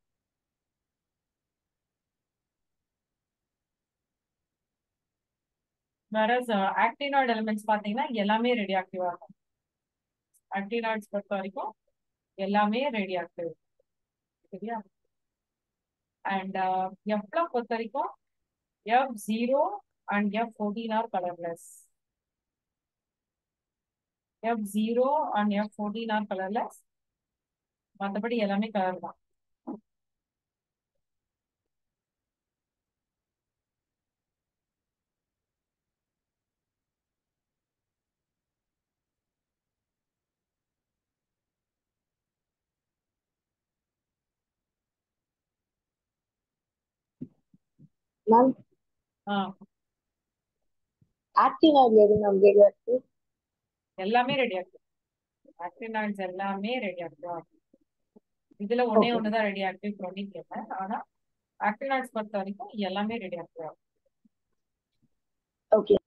வேற ஆக்டினாய்டு எலிமெண்ட்ஸ் பாத்தீங்கன்னா எல்லாமே ரேடியோ ஆக்டிவா இருக்கும் ஆக்டினாய்ட்ஸ் பொறுத்த வரைக்கும் எல்லாமே ரேடியோ ஆக்டிவ் சரியா அண்ட் எஃப்ல பொறுத்த வரைக்கும் f zero and f fourteen are colourless f zero and f fourteen are colourless மற்றபடி எல்லாமே கலர் தான் மேம் ஆ ஆக்டினாய்டு எது மேம் ரேடியோ ஆக்டிவ் எல்லாமே ரெடி ஆக்டிவ் ஆக்டினாய்ட்ஸ் எல்லாமே ரெடி ஆக்டிவ் இதுல ஒன்னே Okay. ஒண்ணுதான் ரெடி ஆக்டிவ் ப்ரோட்டீன் கேட்பேன் ஆனா ஆக்டினாய்ட்ஸ் பொறுத்த வரைக்கும் எல்லாமே ready active okay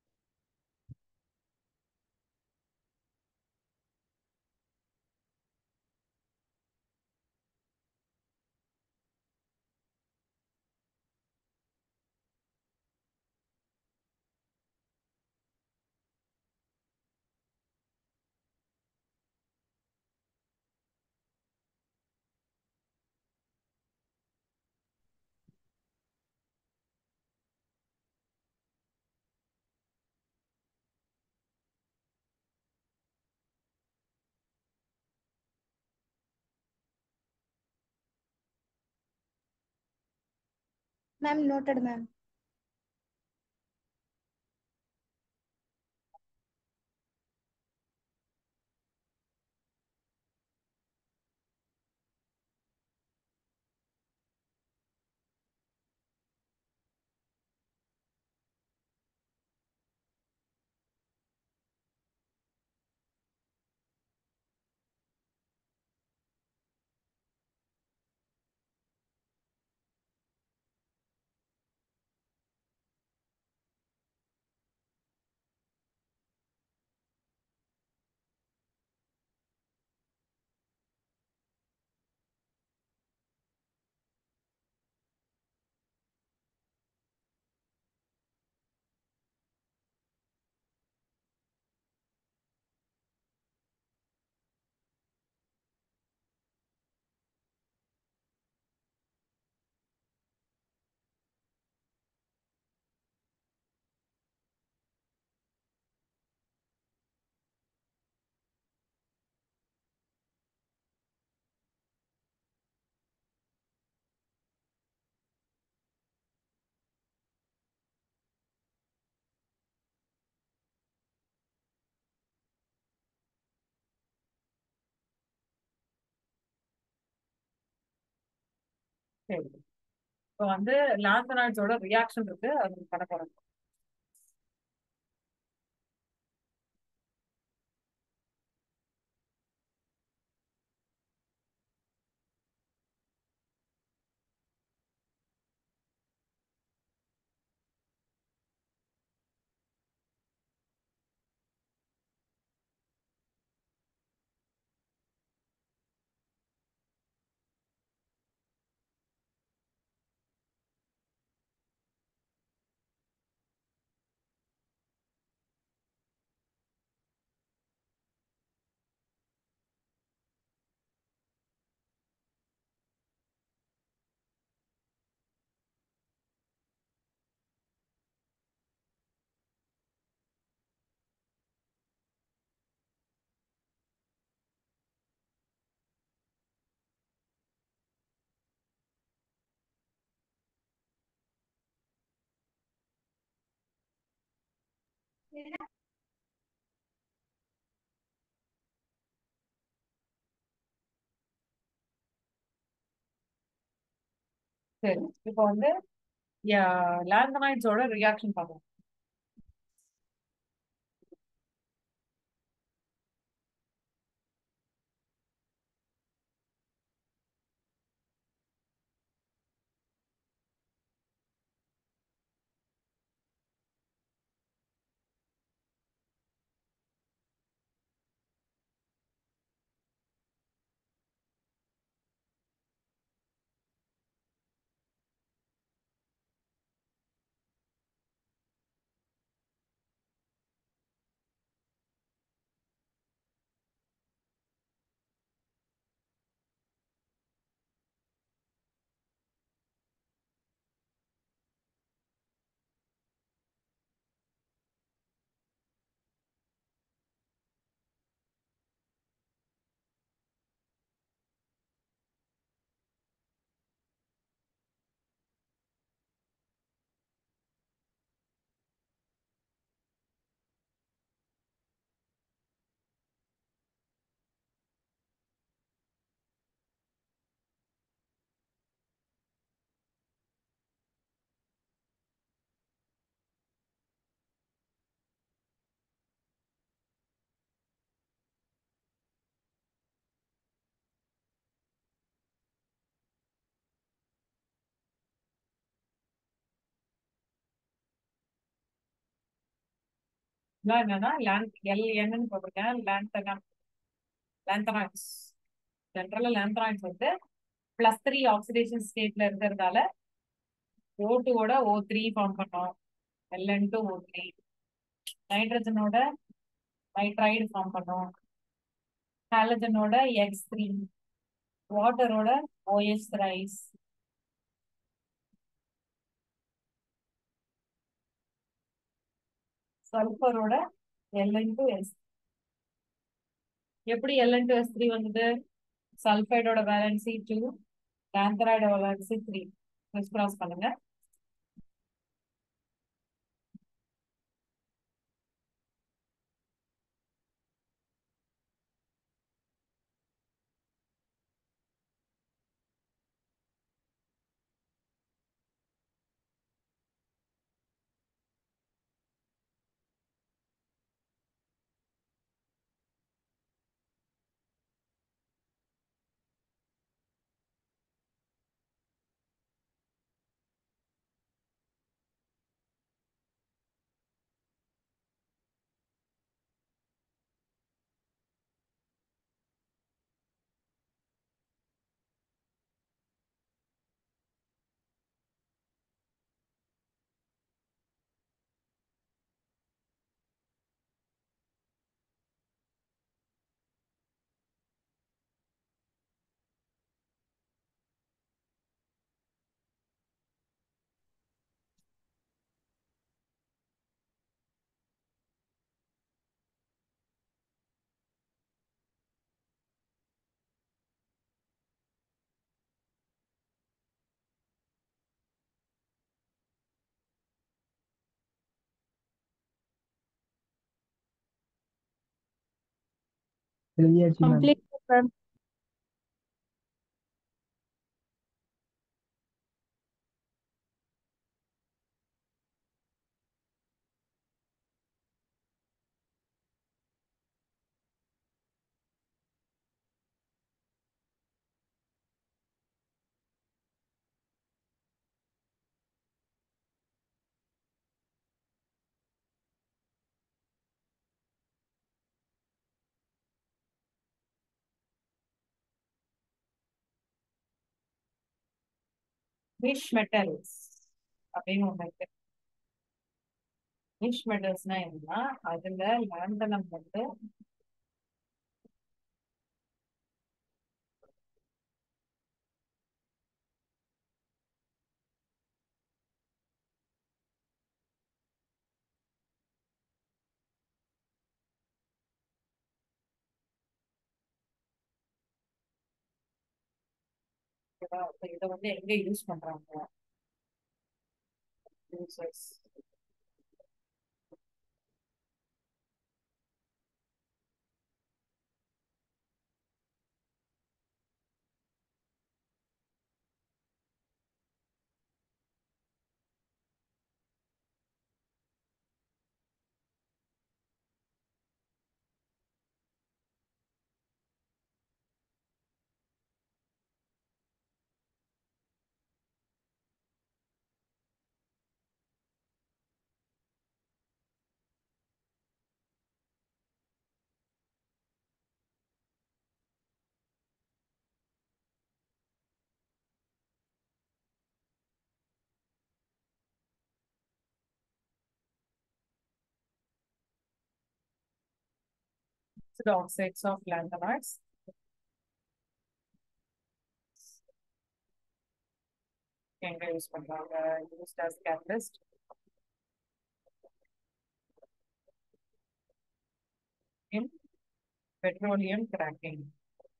Ma'am, noted, ma'am. சரி இப்போ வந்து லாந்தனாய்ட்ஸோட ரியாக்ஷன் இருக்கு அது பண்ண போறோம் சரி இப்போ வந்து லாந்தனாய்ட்ஸோட ரியாக்ஷன் பார்க்கலாம் இதெல்லாம் என்னன்னா லேண்ட் எல் என்னன்னு போட்டிருக்கேன் லேண்டனா லேந்தனாய்ட்ஸ் ஜென்ரலா லேந்தனாய்ட்ஸ் வந்து பிளஸ் த்ரீ ஆக்சிடேஷன் ஸ்டேட்ல இருக்கிறதால ஓ டூவோட ஓ த்ரீ ஃபார்ம் பண்ணோம் எல்என் டூ ஓ த்ரீ நைட்ரஜனோட நைட்ரைடு ஃபார்ம் பண்ணோம் ஹாலஜனோட எக்ஸ் த்ரீ வாட்டரோட ஓஎஸ் ரைஸ் சல்ஃபரோட எல்என் டூ எஸ் எப்படி எல்என் டூ எஸ் த்ரீ வந்தது சல்ஃபைடோட வேலன்சி டூ லாந்தரைடோட வேலன்சி த்ரீ கிராஸ் பண்ணுங்க எழுதியாச்சு ma'am Complete, ma'am. Wish metals அப்படின்னு ஒண்ணு இருக்கு விஷ் மெட்டல்ஸ்னா என்னன்னா அதுல லாண்டனம் வந்து ஓகேவா? அப்ப இத வந்து எங்க யூஸ் பண்றாங்க users mixed oxides of lanthanides எங்க யூஸ் பண்றாங்க used as catalyst in petroleum cracking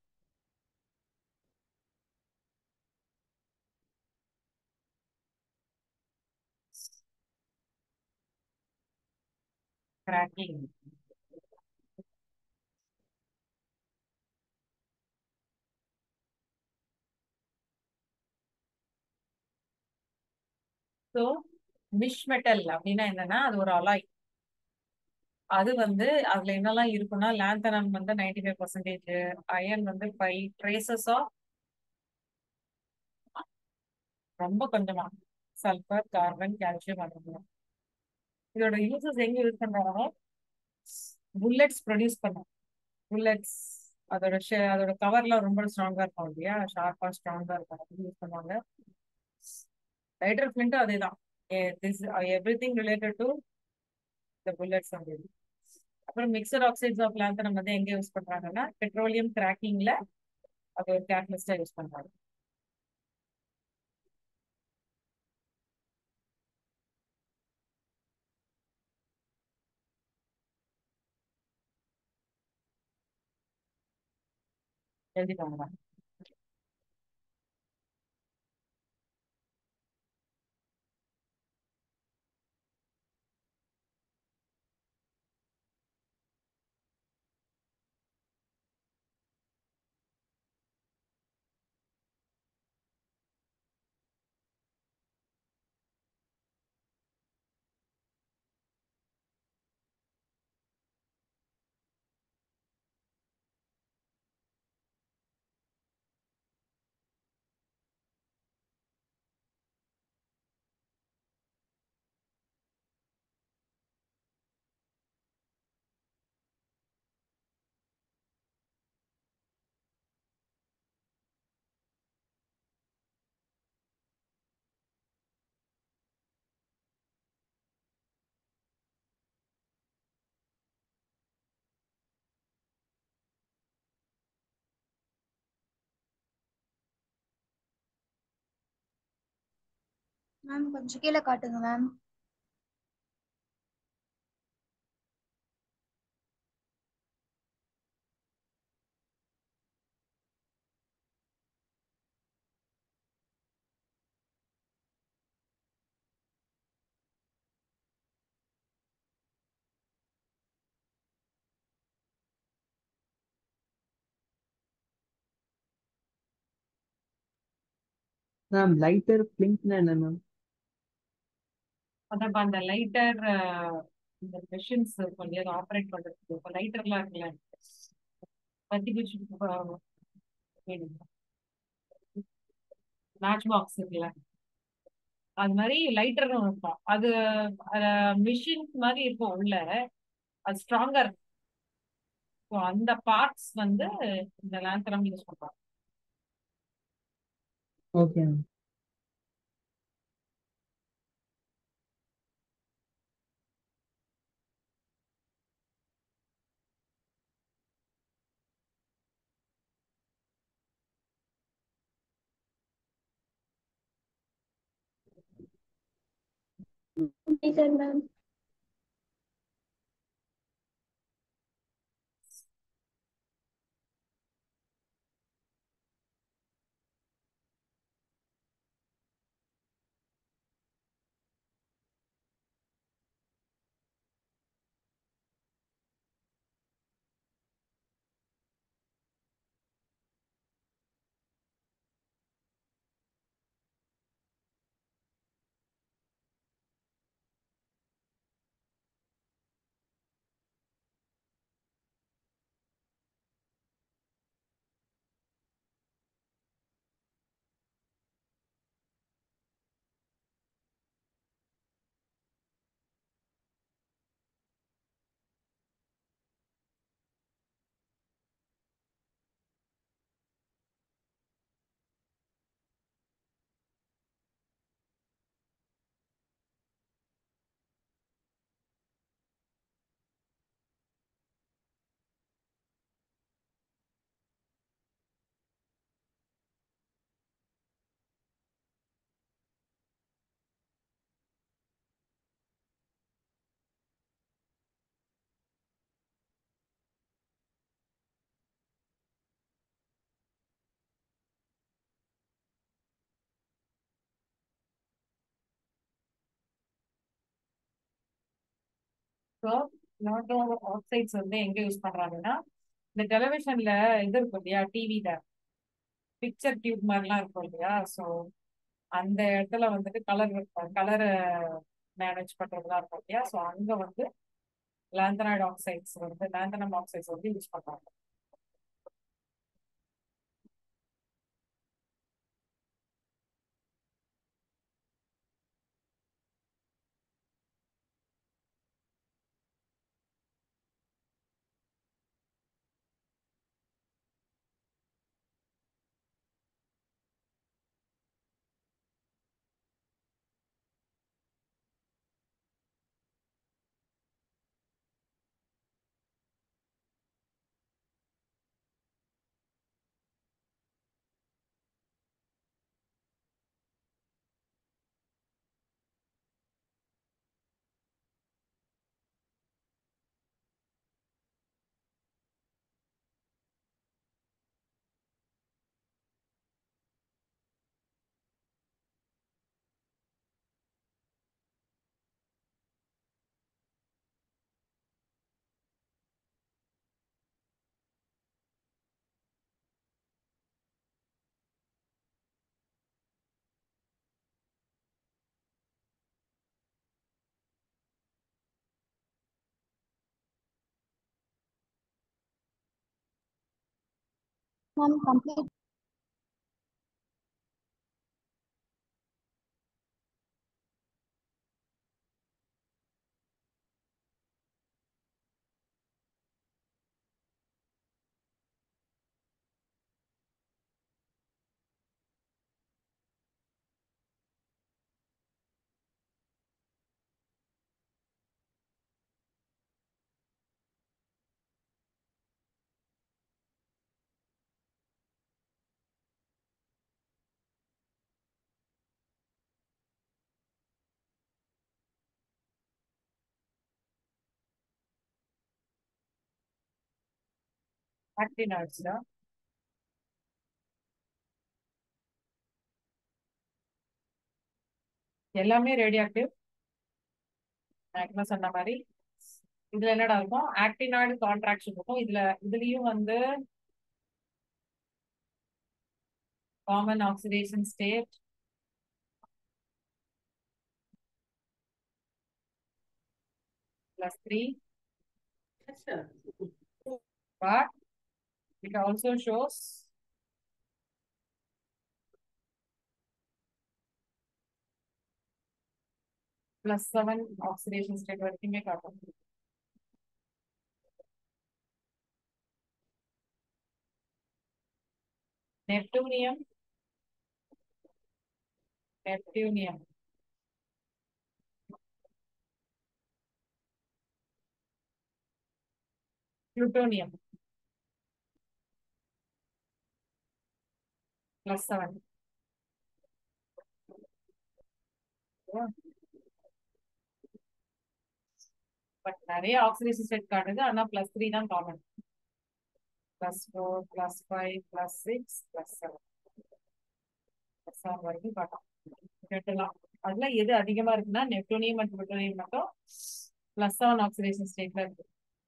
cracking so misch metal அப்படின்னா என்னன்னா அது ஒரு அலாய் அது வந்து அதுல என்னெல்லாம் இருக்குன்னா லாந்தனம் வந்து நைன்டி ஃபைவ் பர்சன்டேஜ் அயன் வந்து ஃபைவ் ட்ரேசஸ் ஆஃப் ரொம்ப கொஞ்சமா சல்ஃபர் கார்பன் கால்சியம் அலுமினியம் இதோட யூசஸ் எங்க யூஸ் பண்றாங்கன்னா புல்லட்ஸ் ப்ரொடியூஸ் பண்ணும் புல்லட்ஸ் அதோட ஷே அதோட கவர்லாம் ரொம்ப ஸ்ட்ராங்கா இருக்கும் இல்லையா ஷார்ப்பா ஸ்ட்ராங்கா இருக்கும் அது யூஸ் பண்ணுவாங்க லைட்டர் ஃபிளிண்ட்டும் அதே தான் everything related to the bullets வந்து அப்புறம் மிக்சர் ஆக்சைட்ஸ் ஆஃப் லாந்தனம் வந்து எங்க யூஸ் பண்றாங்கன்னா பெட்ரோலியம் கிராக்கிங்ல அது ஒரு கேட்டலிஸ்டா யூஸ் பண்றாங்க எழுதிக்கோங்க மேம் கொஞ்சம் கீழே காட்டுங்க மேம் மேம் லைட்டர் பிளிங்க்னா என்ன மேம் அதான் அந்த லைட்டர் இந்த மெஷின்ஸ் கொஞ்சம் ஆப்ரேட் பண்றதுக்கு இப்போ லைட்டர்லாம் இருக்குல்ல பத்தி மேட்ச் பாக்ஸ் இருக்குல்ல அது மாதிரி லைட்டர் இருக்கும் அது மிஷின் மாதிரி இருக்கும் உள்ள அது ஸ்ட்ராங்கர் அந்த பார்ட்ஸ் வந்து இந்த லேந்தரம் யூஸ் பண்றாங்க okay ma'am Later, ma'am. So நாட்டோ ஆக்சைட்ஸ் வந்து எங்க யூஸ் பண்றாங்கன்னா இந்த டெலிவிஷன்ல இது இருக்கும் இல்லையா டிவில பிக்சர் டியூப் மாதிரிலாம் இருக்கும் இல்லையா ஸோ அந்த இடத்துல வந்துட்டு கலர் கலர் மேனேஜ் பண்றதுலாம் இருக்கும் இல்லையா ஸோ அங்க வந்து லாந்தனாய்டு ஆக்சைட்ஸ் வந்து லாந்தனம் ஆக்சைட்ஸ் வந்து யூஸ் பண்றாங்க Ma'am, complete. ஆக்டினாய்ட்ஸ்ல எல்லாமே ரேடியோ ஆக்டிவ் நான் ஏற்கனவே சொன்ன மாதிரி இதுல என்னடா இருக்கும் ஆக்டினாய்டு கான்ட்ராக்ஷன் இருக்கும் இதுல இதுலயும் வந்து common oxidation state plus 3. But it also shows plus 7 oxidation state வரைக்குமே காட்டும் Neptunium, Neptunium. Plutonium. Plus seven. But நிறைய ஆக்சிடேஷன் ஸ்டேட் காட்டுது ஆனா பிளஸ் த்ரீ தான் common plus four plus five plus six plus seven plus seven வரைக்கும் காட்டும் கேட்டலாம் அதுல எது அதிகமா இருக்குன்னா நெப்டோனியம் மற்றும் புட்டோனியம் மட்டும் பிளஸ் செவன் ஆக்சிடேஷன் ஸ்டேட்ல இருக்கு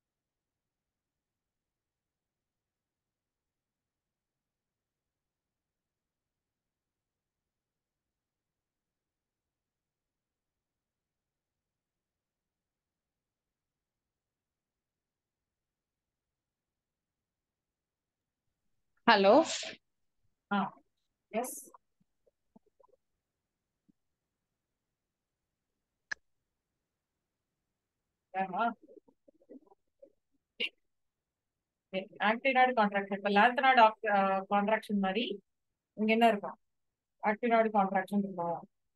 Hello. ஆ எஸ் ஏமா ஆக்டினாய்டு கான்ட்ராக்ஷன் இப்ப லாந்தனாய்டு கான்ட்ராக்ஷன் மாதிரி இங்க என்ன இருக்கும் ஆக்டினாய்டு கான்ட்ராக்ஷன் இருக்கும்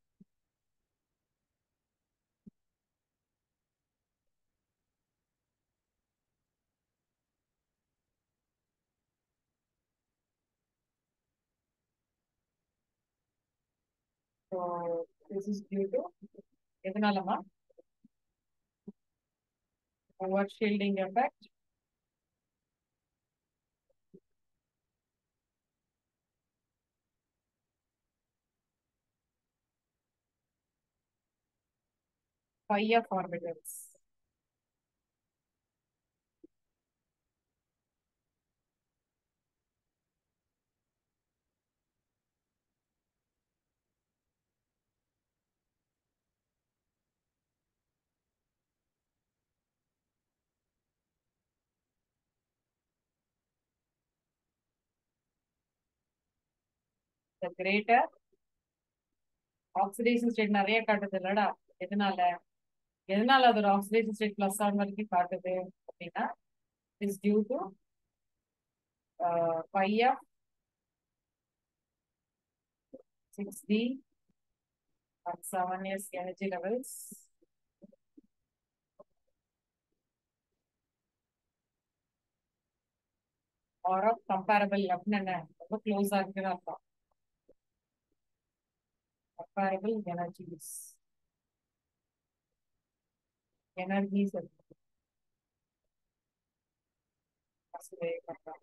So this is due to எதனாலமா over shielding effect pi of orbitals. The greater oxidation state நிறைய காட்டுது இல்லடா எதனால எதனால அது ஒரு ஆக்சிடேஷன் ஸ்டேட் பிளஸ் ஆன் வரைக்கும் காட்டுது அப்படின்னா is due to by of six d at seven years energy levels or of comparable அப்படின்னு என்ன ரொம்ப க்ளோஸா இருக்குன்னு அர்த்தம் comparable energies energies இருக்கு. Consider பண்றாங்க.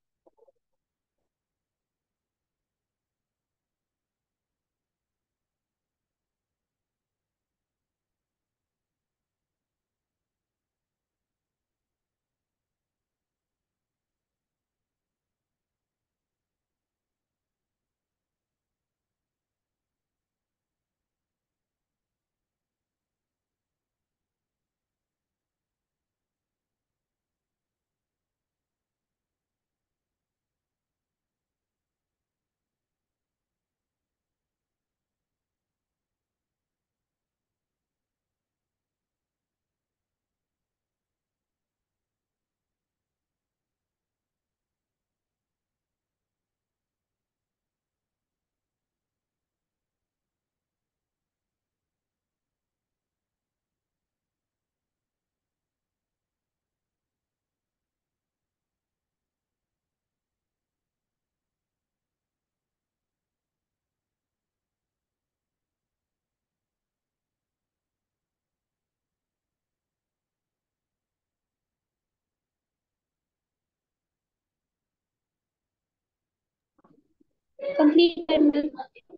Complete time. ma'am.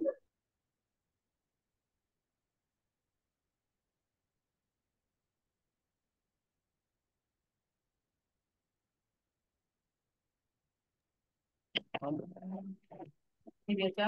சரியாச்சா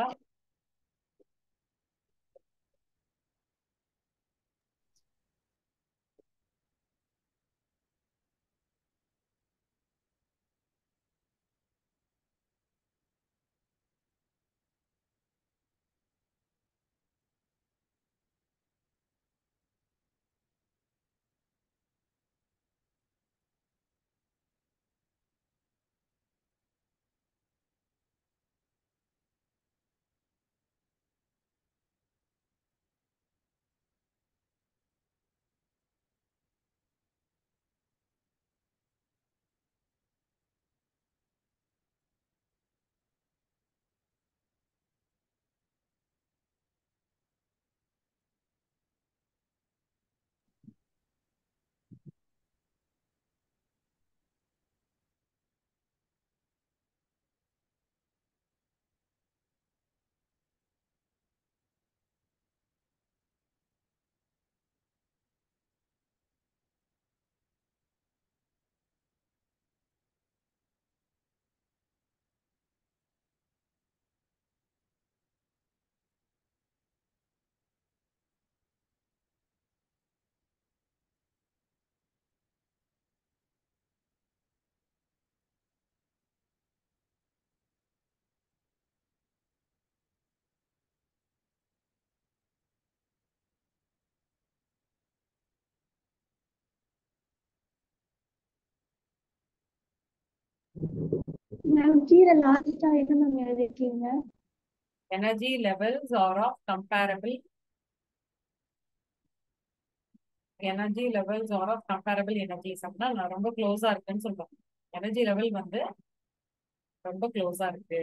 எனர்ஜியில லாஸ்டா என்ன மேம் எழுதிருக்கீங்க energy levels are of comparable energy levels are of comparable energies அப்படின்னா நான் ரொம்ப க்ளோஸா இருக்குன்னு சொல்றேன் எனர்ஜி லெவல் வந்து ரொம்ப க்ளோஸா இருக்கு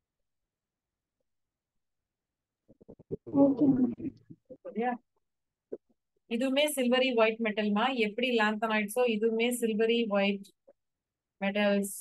ஓகே மேம் சரியா இதுவுமே சில்வரி ஒயிட் மெட்டல்மா எப்படி லாந்தனாய்ட்ஸோ இதுவுமே சில்வரி ஒயிட் மெட்டல்ஸ்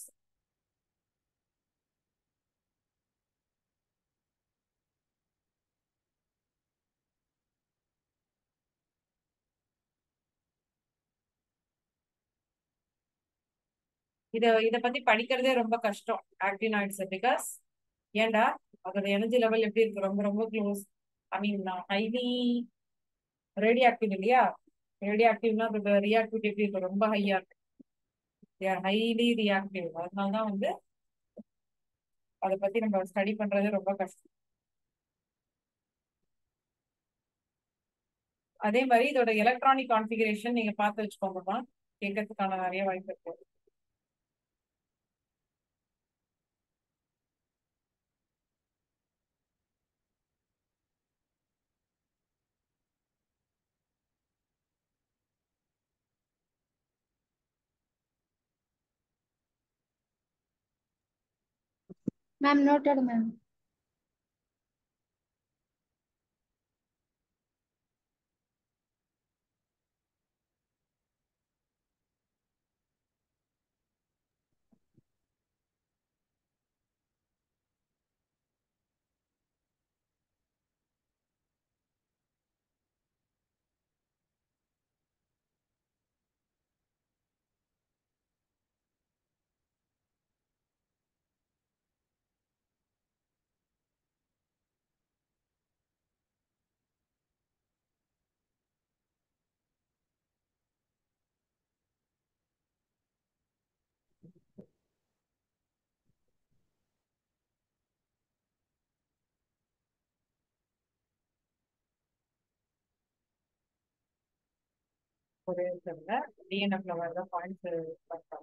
இத இத பத்தி படிக்கிறதே ரொம்ப கஷ்டம் ஆக்டினாய்ட்ஸ் பிகாஸ் ஏன்டா அதோட எனர்ஜி லெவல் எப்படி இருக்கு ரொம்ப ரொம்ப close I mean highly radioactive இல்லையா ரேடியோ ஆக்டிவ்னா அதோட ரியாக்டிவிட்டி எப்படி இருக்கு ரொம்ப ஹையா இருக்கு ஹைலி ரியாக்டிவ் அதனால தான் வந்து அதை பத்தி நம்ம ஸ்டடி பண்றது ரொம்ப கஷ்டம் அதே மாதிரி இதோட எலக்ட்ரானிக் கான்ஃபிகரேஷன் நீங்க பார்த்து வச்சுக்கோங்கம்மா கேட்கறதுக்கான நிறைய வாய்ப்பு இருக்கு மேம் நோட்டட் மேம் ஒரு தெரியல டிஎன்எஃப்ல வர பாயிண்ட்ஸ் பண்றாங்க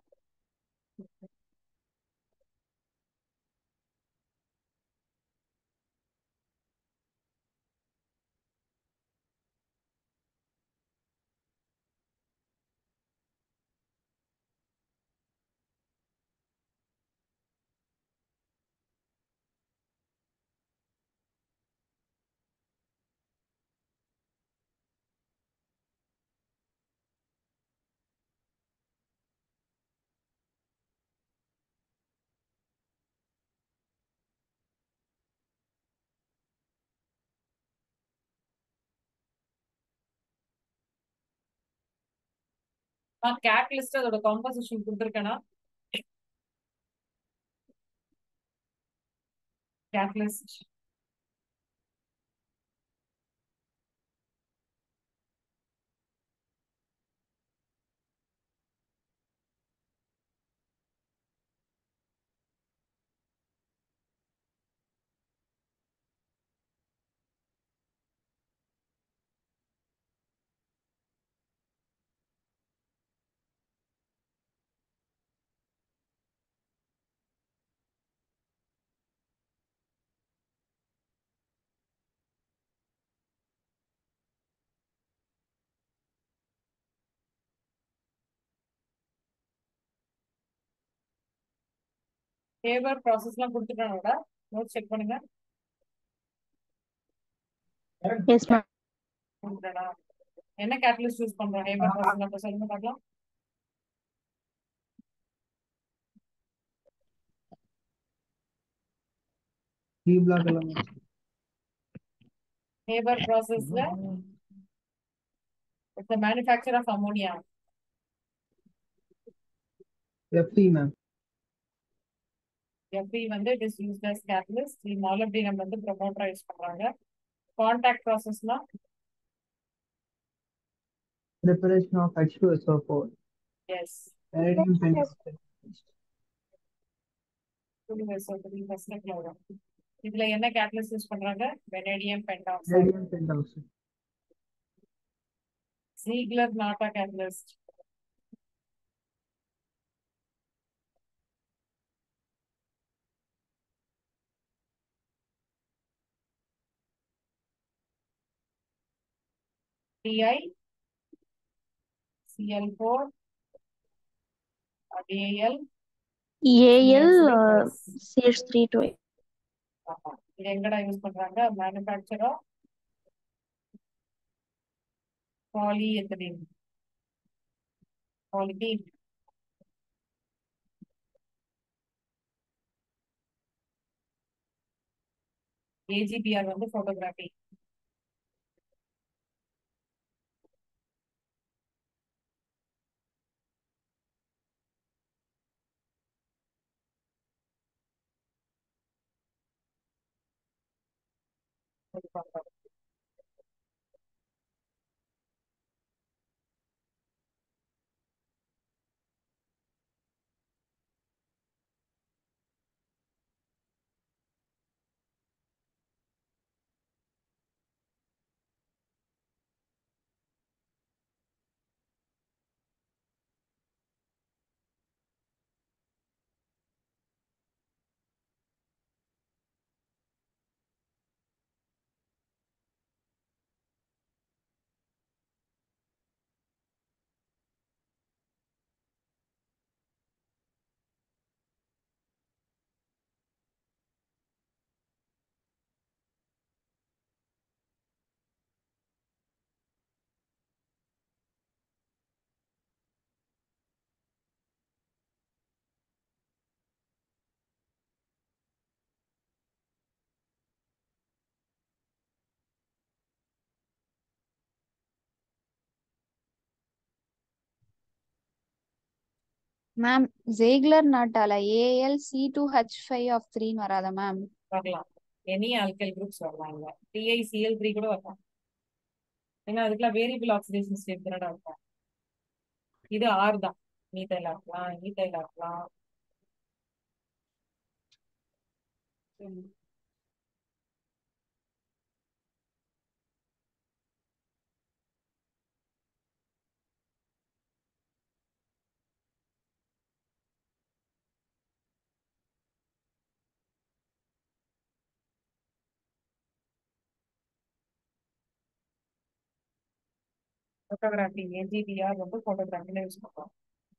கேட் லிஸ்ட் அதோட காம்போசிஷன் கொடுத்துருக்கேனா கேட் லிஸ்ட் ஃபேவர் ப்ராசஸ்லாம் கொடுத்துட்டானோட நோட் செக் பண்ணுங்க எஸ் மேம் கொடுத்துட்டானா என்ன கேட்டலிஸ்ட் யூஸ் பண்றோம் ஹேவர் ப்ராசஸ் அப்ப சொல்லுங்க பார்க்கலாம் டி பிளாக் எல்லாம் ஹேவர் ப்ராசஸ்ல it's the manufacture of ammonia எஃப்டி மேம் எப்படி வந்து it is used as catalyst molybdenum வந்து ப்ரொமோட்டரா யூஸ் பண்றாங்க கான்டாக்ட் ப்ராசஸ்னா preparation of H2SO4 yes vanadium pentoxide இதுல என்ன கேட்டலிஸ்ட் யூஸ் பண்றாங்க vanadium pentoxide vanadium pentoxide Ziegler Natta catalyst TI CL four TAL AL CH3 uh, CH3 ஆமா இது எங்கடா யூஸ் பண்றாங்க மேனுஃபேக்சரோ பாலிஎத்தலீன் பாலிதீன் ஏஜிபிஆர் வந்து போட்டோகிராஃபி மேம் ஜேக்லர் நாட்டால AL C two H five of த்ரீன்னு வராதா மேம் வரலாம் எனி ஆல்கைல் குரூப்ஸ் வரலாம் இங்க டிஐசிஎல் த்ரீ கூட வரலாம் ஏன்னா அதுக்கெல்லாம் வேரியபிள் ஆக்சிடேஷன் ஸ்டேட் தானடா இருக்கும் இது ஆர் தான் மீத்தைல் ஆக்கலாம் ஈத்தைல் ஆக்கலாம் ஃபோட்டோகிராஃபி ஏஜிபிஆர் வந்து ஃபோட்டோகிராஃபில யூஸ் பண்ணுறோம்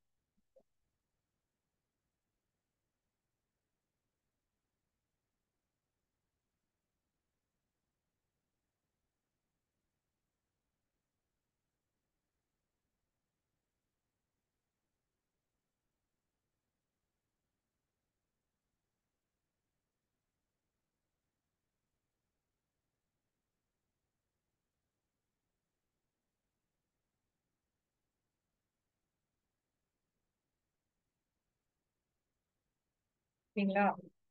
சரிங்களா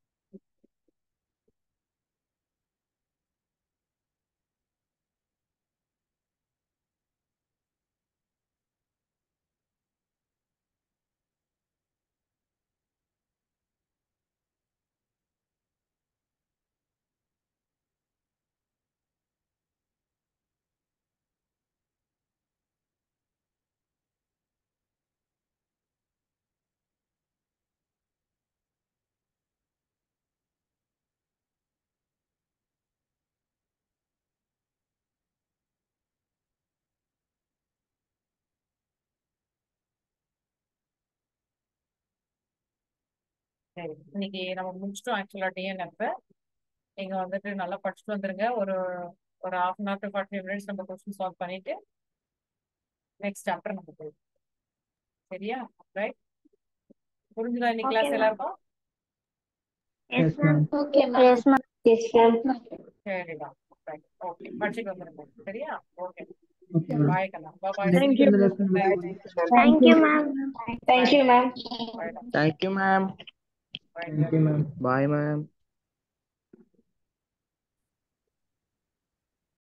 சரி இன்னைக்கு நம்ம முடிச்சிட்டோம் ஆக்சுவலா டிஎன்எஃப் நீங்க வந்துட்டு நல்லா படிச்சுட்டு வந்துருங்க ஒரு ஒரு half an hour to forty minutes நம்ம கொஸ்டின் சால்வ் பண்ணிட்டு நெக்ஸ்ட் சாப்டர் நம்ம போயிடும் சரியா ரைட் புரிஞ்சுதா இன்னைக்கு Okay, கிளாஸ் ma'am. எல்லாருக்கும் Yes, ma'am. Okay, Yes, ma'am. Yes, ma'am. சரிடா ரைட் ஓகே படிச்சுட்டு வந்துருங்க சரியா ஓகே Okay, ma'am. பாய் கண்ணா bye Thank you. Lesson very good. Thank you, ma'am. Thank you, ma'am. Bye Thank you, ma'am. Bye Thank you, ma'am. Bye, ma'am.